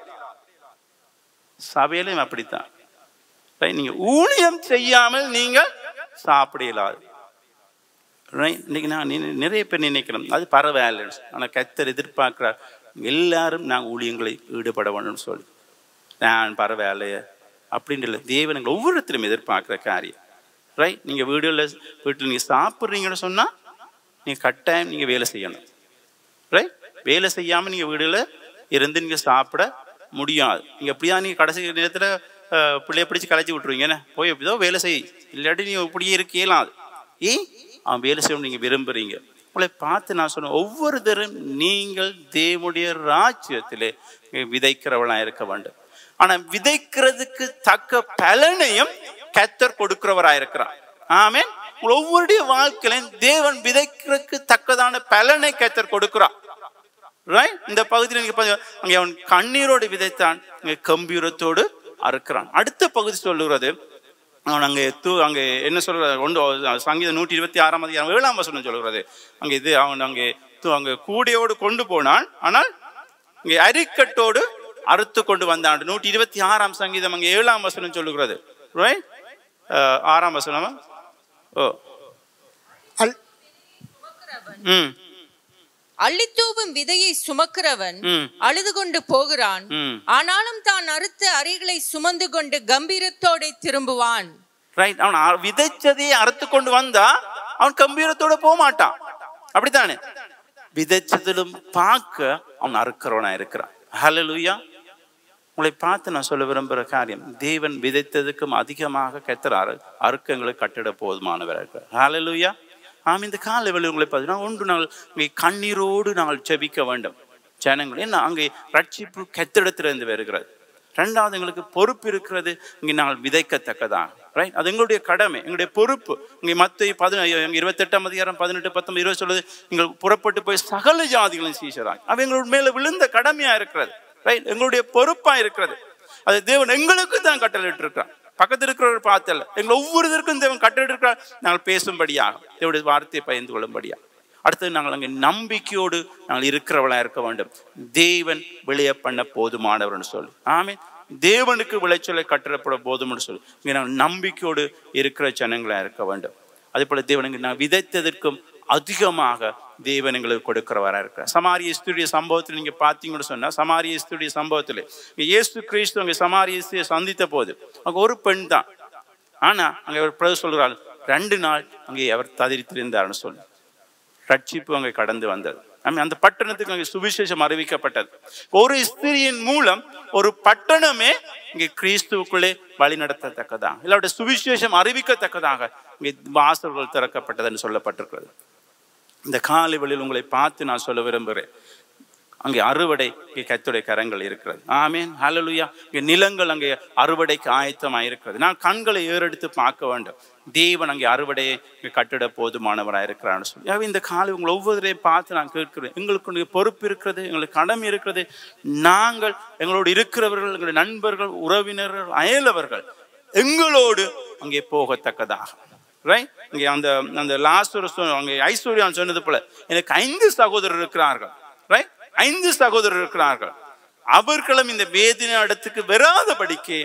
சபையிலும் அப்படித்தான் Right? நீங்க ஊழியம் செய்யாமல் நீங்க சாப்பிடலாது Right? இன்னைக்கு நான் நி- நிறைய பேர் நினைக்கிறோம் அது பரவாயில்ல ஆனா கத்தர் எதிர்பார்க்கிறார் எல்லாரும் நான் ஊழியங்களை ஈடுபட வேணும்னு சொல்லி நான் பரவாயில்லையே அப்படின்னு இல்லை தேவன் எங்களை ஒவ்வொருத்தரும் எதிர்பார்க்குற காரியம் ரைட் நீங்கள் வீடுகளில் வீட்டில் நீங்கள் சாப்பிட்றீங்கன்னு சொன்னால் நீங்கள் கட்டாயம் நீங்கள் வேலை செய்யணும் ரைட் வேலை செய்யாமல் நீங்கள் வீடுல இருந்து நீங்கள் சாப்பிட முடியாது நீங்கள் எப்படியா நீங்கள் கடைசி நேரத்தில் பிள்ளைய பிடிச்சி கலைச்சி விட்ருவீங்க என்ன போய் எப்படியோ வேலை செய் இல்லாட்டி நீங்கள் இப்படியே இருக்க இயலாது ஏன் அவன் வேலை செய்யணும் நீங்கள் விரும்புகிறீங்க உங்களை பார்த்து நான் சொன்னேன் ஒவ்வொருத்தரும் நீங்கள் தேவனுடைய ராஜ்யத்திலே விதைக்கிறவளாக இருக்க வேண்டும் ஆனா விதைக்கிறதுக்கு தக்க பலனையும் கத்தர் கொடுக்கிறவராக இருக்கிறார் ஆமென் உங்கள் ஒவ்வொருடைய வாழ்க்கையிலும் தேவன் விதைக்கிறதுக்கு தக்கதான பலனை கத்தர் கொடுக்கிறார் ரைட் இந்த பகுதியில் நீங்க பாருங்க, அங்கே அவன் கண்ணீரோடு விதைத்தான் இங்கே கம்பீரத்தோடு அறுக்கிறான் அடுத்த பகுதி சொல்லுகிறது அவன் அங்கே தூ அங்கே என்ன சொல்றது ஒன்று சங்கீதம் நூற்றி இருபத்தி ஆறாம் அதிகாரம் ஏழாம் வசனம் சொல்லுகிறது அங்கே இது அவன் அங்கே தூ- அங்கே கூடையோடு கொண்டு போனான் ஆனால் இங்கே அரிக்கட்டோடு அறுத்து கொண்டு வந்தான் நூற்றி இருபத்தி ஆறாம் சங்கீதம் அங்கே ஏழாம் வசனம் சொல்லுகிறது ரைட் ஆறாம் வசனமா ஓ அல் ம் அள்ளித்தூவும் விதையை சுமக்கிறவன் ம். அழுது கொண்டு போகிறான் ம் ஆனாலும் தான் அறுத்த அரிகளை சுமந்து கொண்டு கம்பீரத்தோட திரும்புவான் ரைட் அவன் அ- விதைச்சதையே அறுத்து கொண்டு வந்தா அவன் கம்பீரத்தோட போக மாட்டான் அப்படித்தானே விதைச்சதிலும் பார்க்க அவன் அறுக்கிறவனா இருக்கிறான் ஹalleluya உங்களை பார்த்து நான் சொல்ல விரும்புகிற காரியம் தேவன் விதைத்ததுக்கும் அதிகமாக கத்தர் அறு அறுக்கங்களை கட்டிட போதுமானவர் இருக்கிறார் ஹalleluya ஆம் இந்த கால வேளை உங்களை பார்த்தீங்கன்னா ஒன்று நாங்கள் இங்கே கண்ணீரோடு நாங்கள் செபிக்க வேண்டும் ஜனங்கள் என்ன அங்கே ரட்சிப்பு கத்திடத்திலிருந்து வருகிறது ரெண்டாவது எங்களுக்கு பொறுப்பு இருக்கிறது இங்கே நாங்கள் விதைக்கத்தக்கதான் ரைட் அது எங்களுடைய கடமை எங்களுடைய பொறுப்பு இங்கே மத்த பதினேழு இருபத்தெட்டாம் அதிகாரம் பதினெட்டு பத்தொன்பது இருபது சொல்லுது நீங்கள் புறப்பட்டு போய் சகல ஜாதிகளும் சீசராங்க அவை எங்களோட மேல விழுந்த கடமையா இருக்கிறது ரைட் எங்களுடைய பொறுப்பா இருக்கிறது அது தேவன் எங்களுக்கு தான் கட்டளையிட்டு இருக்கிறார் பக்கத்தில் இருக்கிறவர் பார்த்தல எங்கள் ஒவ்வொருத்தருக்கும் தேவன் கட்டளையிட்டு இருக்கிறார் நாங்கள் பேசும்படியாக தேவனுடைய வார்த்தையை பயந்து கொள்ளும்படியாக அடுத்தது நாங்கள் அங்கே நம்பிக்கையோடு நாங்கள் இருக்கிறவளா இருக்க வேண்டும் தேவன் விளைய பண்ண போதுமானவர்னு சொல்லி ஆமே தேவனுக்கு விளைச்சலை கட்டப்பட போதும்னு சொல்லி இங்கே நாங்கள் நம்பிக்கையோடு இருக்கிற ஜனங்களா இருக்க வேண்டும் அதே போல தேவனுக்கு நான் விதைத்ததற்கும் அதிகமாக தேவன் எங்களுக்கு கொடுக்கிறவரா இருக்கிறார் சமாரிய ஸ்துடைய சம்பவத்தில் நீங்க பார்த்தீங்கன்னு சொன்னா சமாரிய ஸ்துடைய சம்பவத்தில் இங்க இயேசு கிறிஸ்து அங்கே சமாரிய ஸ்திரியை சந்தித்த போது அங்க ஒரு பெண் தான் ஆனா அங்க ஒரு பிரதர் சொல்கிறார் ரெண்டு நாள் அங்கே அவர் ததிரித்திருந்தார்னு சொல்லி ரட்சிப்பு அங்கே கடந்து வந்தது ஆமென். அந்த பட்டணத்துக்கு அங்கே சுவிசேஷம் அறிவிக்கப்பட்டது ஒரு ஸ்திரியின் மூலம் ஒரு பட்டணமே இங்கே கிறிஸ்துவுக்குள்ளே வழி நடத்தத்தக்கதாக இல்லாவிட சுவிசேஷம் அறிவிக்கத்தக்கதாக இங்கே வாசல்கள் திறக்கப்பட்டதுன்னு சொல்லப்பட்டிருக்கிறது இந்த காலை வழியில் உங்களை பார்த்து நான் சொல்ல விரும்புகிறேன் அங்கே அறுவடை இங்கே கத்துடைய கரங்கள் இருக்கிறது ஆமேன் ஹalleluya இங்கே நிலங்கள் அங்கே அறுவடைக்கு ஆயத்தமாக இருக்கிறது நான் கண்களை ஏறெடுத்து பார்க்க வேண்டும் தேவன் அங்கே அறுவடையை இங்கே கட்டிட போதுமானவராக இருக்கிறான்னு சொல்லி ஆகவே இந்த காலை உங்களை ஒவ்வொருவரையும் பார்த்து நான் கேட்கிறேன் எங்களுக்கு இங்கே பொறுப்பு இருக்கிறது எங்களுக்கு கடமை இருக்கிறது நாங்கள் எங்களோடு இருக்கிறவர்கள் எங்களுடைய நண்பர்கள் உறவினர்கள் அயலவர்கள் எங்களோடு அங்கே போகத்தக்கதாக ரைட் இங்கே அந்த அந்த லாஸ்ட் அங்கே ஐஸ்வர்யான் சொன்னது போல எனக்கு ஐந்து சகோதரர் இருக்கிறார்கள் ரைட் ஐந்து சகோதரர் இருக்கிறார்கள் அவர்களும் இந்த வேதனை இடத்துக்கு வராதபடிக்கு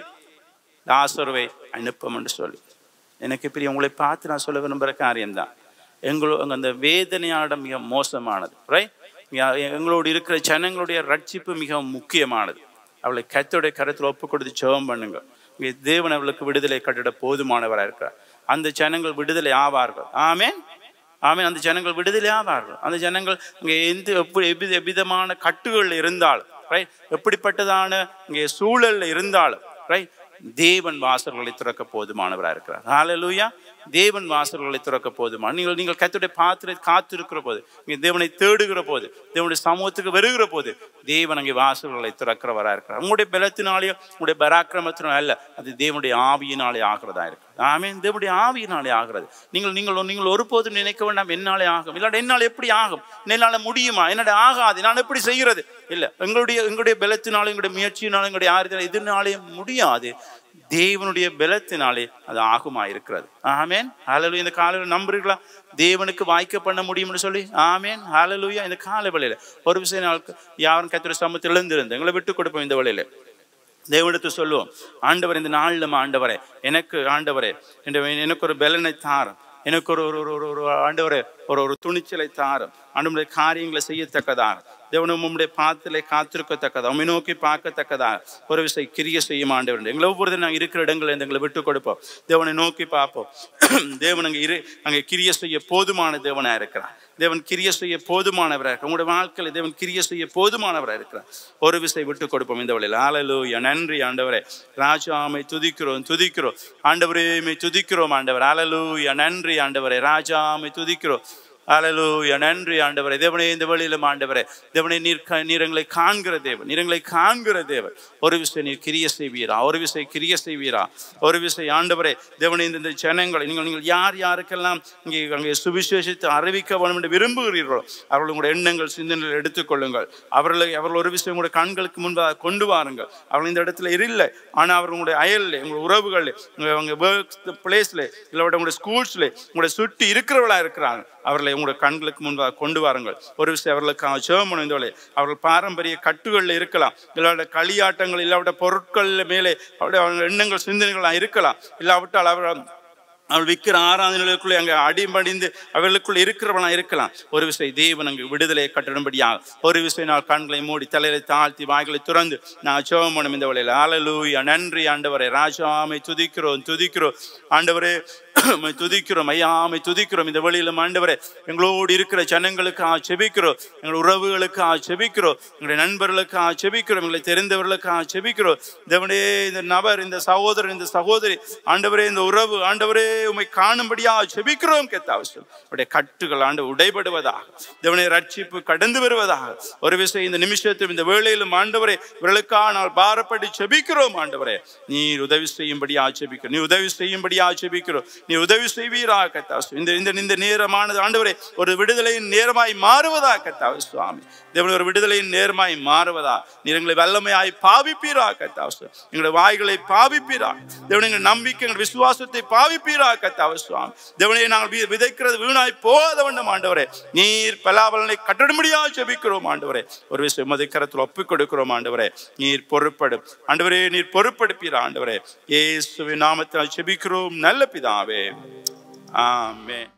லாசருவை அனுப்பும் என்று சொல்லி எனக்கு இப்படி உங்களை பார்த்து நான் சொல்ல விரும்புகிற காரியம்தான் எங்களோ அந்த வேதனையாட மிக மோசமானது ரைட் எங்களோடு இருக்கிற ஜனங்களுடைய ரட்சிப்பு மிக முக்கியமானது அவளை கத்தோடைய கருத்தில் ஒப்பு கொடுத்து ஜெபம் பண்ணுங்க இங்கே தேவன் அவளுக்கு விடுதலை கட்டிட போதுமானவராக இருக்கிறார் அந்த ஜனங்கள் விடுதலை ஆவார்கள் ஆமென் ஆமென் அந்த ஜனங்கள் விடுதலை ஆவார்கள் அந்த ஜனங்கள் இங்கே எந்த எப்படி எவ்வித எவ்விதமான கட்டுகள் இருந்தாலும் ரைட் எப்படிப்பட்டதான இங்கே சூழல்ல இருந்தாலும் ரைட் தேவன் வாசல்களை திறக்க போதுமானவராக இருக்கிறார் ஹalleluya தேவன் வாசல்களை திறக்க போதுமான நீங்கள் நீங்கள் கத்துடைய பாத்திரை காத்திருக்கிற போது நீங்கள் தேவனை தேடுகிற போது தேவனுடைய சமூகத்துக்கு வருகிற போது தேவன் அங்கே வாசல்களை திறக்கிறவராக இருக்கிறார் உங்களுடைய பலத்தினாலேயோ உங்களுடைய பராக்கிரமத்தினால அல்ல அது தேவனுடைய ஆவியினாலே ஆகிறதா இருக்கு ஆமென் தேவனுடைய ஆவியினாலே ஆகிறது நீங்கள் நீங்கள் நீங்கள் ஒருபோதும் நினைக்க வேண்டாம் என்னாலே ஆகும் இல்லாட்ட என்னால் எப்படி ஆகும் என்னால் முடியுமா என்னோட ஆகாது நான் எப்படி செய்கிறது இல்லை எங்களுடைய எங்களுடைய பலத்தினாலும் எங்களுடைய முயற்சியினாலும் எங்களுடைய ஆறுதல் இதனாலே முடியாது தேவனுடைய பலத்தினாலே அது ஆகுமா இருக்கிறது ஆமேன் ஹalleluya இந்த காலையில் நம்புறீங்களா தேவனுக்கு வாய்க்க பண்ண முடியும்னு சொல்லி ஆமேன் ஹalleluya இந்த காலை வேளையில ஒரு விஷயம் நாளுக்கு யாரும் கத்திர சமத்தில் எழுந்திருந்து எங்களை விட்டு கொடுப்போம் இந்த வேளையில தேவனிடத்து சொல்லுவோம் ஆண்டவர் இந்த நாளில் ஆண்டவரே எனக்கு ஆண்டவரே இந்த எனக்கு ஒரு பலனை தாரம் எனக்கு ஒரு ஒரு ஒரு ஒரு ஆண்டவரே ஒரு ஒரு துணிச்சலை தாரும் ஆண்டவருடைய காரியங்களை செய்யத்தக்கதாக தேவனும் உம்முடைய பாத்திலே காத்திருக்கத்தக்கதா உண்மை நோக்கி பார்க்கத்தக்கதா ஒரு விஷயம் கிரிய செய்யும் ஆண்டவர் எங்களை ஒவ்வொரு நாங்கள் இருக்கிற இடங்களை எங்களை விட்டு கொடுப்போம் தேவனை நோக்கி பார்ப்போம் தேவன் அங்கே இரு அங்கே கிரிய செய்ய போதுமான தேவனா இருக்கிறார் தேவன் கிரிய செய்ய போதுமானவராக இருக்கிறார் உங்களுடைய வாழ்க்கையில் தேவன் கிரிய செய்ய போதுமானவராக இருக்கிறார் ஒரு விசை விட்டு கொடுப்போம் இந்த வழியில் ஆலலூயா நன்றி ஆண்டவரே ராஜாமை துதிக்கிறோம் துதிக்கிறோம் ஆண்டவரேமை துதிக்கிறோம் ஆண்டவர் ஆலலூயா நன்றி ஆண்டவரே ராஜாமை துதிக்கிறோம் அலலூயா நன்றி ஆண்டவரே தேவனே இந்த வழியிலும் ஆண்டவரே தேவனே நீர் க- நீர் எங்களை காண்கிற தேவன் நீர் எங்களை காண்கிற தேவன் ஒரு விசை நீர் கிரிய செய்வீரா ஒரு விசை கிரிய செய்வீரா ஒரு விசை ஆண்டவரே தேவனே இந்த இந்த ஜனங்களை நீங்கள் நீங்கள் யார் யாருக்கெல்லாம் இங்கே அங்கே சுவிசேஷத்தை அறிவிக்க வேண்டும் என்று விரும்புகிறீர்களோ அவர்கள் உங்களுடைய எண்ணங்கள் சிந்தனைகள் எடுத்துக்கொள்ளுங்கள் அவர்களை அவர்கள் ஒரு விஷயம் உங்களுடைய கண்களுக்கு முன்பாக கொண்டு வாருங்கள் அவர்கள் இந்த இடத்துல இல்லை ஆனால் அவர் உங்களுடைய அயலில் உங்களுடைய உறவுகளில் உங்கள் உங்கள் ஒர்க் பிளேஸில் இல்லை உங்களுடைய ஸ்கூல்ஸில் உங்களுடைய சுற்றி இருக்கிறவர்களாக இருக்கிறாங்க அவர்களை உங்களுடைய கண்களுக்கு முன்பாக கொண்டு வாருங்கள் ஒரு விஷயம் அவர்களுக்காக சிவமன் இந்த அவர்கள் பாரம்பரிய கட்டுகளில் இருக்கலாம் இல்லாவிட களியாட்டங்கள் இல்லாவிட்ட பொருட்கள் மேலே அவருடைய அவங்க எண்ணங்கள் சிந்தனைகளாக இருக்கலாம் இல்லாவிட்டால் அவர் அவள் விற்கிற ஆராதனைகளுக்குள்ளே அங்கே அடிமடிந்து அவர்களுக்குள்ள இருக்கிறவனா இருக்கலாம் ஒரு விஷயம் தேவன் அங்கு விடுதலையை கட்டிடும்படியாக ஒரு விஷயம் நான் கண்களை மூடி தலையில தாழ்த்தி வாய்களை துறந்து நான் ஜெபம் பண்ணும் இந்த வழியில் ஆலலூயா நன்றி ஆண்டவரே ராஜாமை துதிக்கிறோம் துதிக்கிறோம் ஆண்டவரே உம்மை துதிக்கிறோம் ஐயாமை துதிக்கிறோம் இந்த வழியிலும் ஆண்டவரே எங்களோடு இருக்கிற ஜனங்களுக்கு ஆ செபிக்கிறோம் எங்கள் உறவுகளுக்கு ஆ செபிக்கிறோம் எங்களுடைய நண்பர்களுக்கு ஆ செபிக்கிறோம் எங்களை தெரிந்தவர்களுக்கு ஆ செபிக்கிறோம் தேவனே இந்த நபர் இந்த சகோதரன் இந்த சகோதரி ஆண்டவரே இந்த உறவு ஆண்டவரே உம்மை காணும்படியா செபிக்கிறோம் கேத்த அவசியம் உடைய கட்டுகள் ஆண்டு உடைபடுவதாக தேவனை ரட்சிப்பு கடந்து வருவதாக ஒரு விஷயம் இந்த நிமிஷத்திலும் இந்த வேளையிலும் ஆண்டவரே இவர்களுக்காக நாள் பாரப்பட்டு செபிக்கிறோம் ஆண்டவரே நீர் உதவி செய்யும்படி ஆட்சேபிக்கிறோம் நீ உதவி செய்யும்படி ஆட்சேபிக்கிறோம் நீ உதவி செய்வீராக கத்தாசு இந்த இந்த இந்த நேரமானது ஆண்டவரே ஒரு விடுதலையின் நேரமாய் மாறுவதா கத்தாவு சுவாமி தேவன் ஒரு விடுதலையின் நேரமாய் மாறுவதா நீர் எங்களை வல்லமையாய் பாவிப்பீரா கத்தாசு எங்களுடைய வாய்களை பாவிப்பீரா தேவன் எங்கள் நம்பிக்கை எங்கள் விசுவாசத்தை பாவிப்பீரா கத்தாவு சுவாமி தேவனை நாங்கள் வி- விதைக்கிறது வீணாய் போகாத வேண்டும் ஆண்டவரே நீர் பலாபலனை கட்டிடும்படியா ஜெபிக்கிறோம் ஆண்டவரே ஒரு விஷயம் மதிக்கரத்தில் ஒப்புக் கொடுக்கிறோம் ஆண்டவரே நீர் பொறுப்படும் ஆண்டவரே நீர் பொறுப்படுப்பீரா ஆண்டவரே இயேசுவின் நாமத்தில் ஜெபிக்கிறோம் நல்ல பிதாவே ஆமென்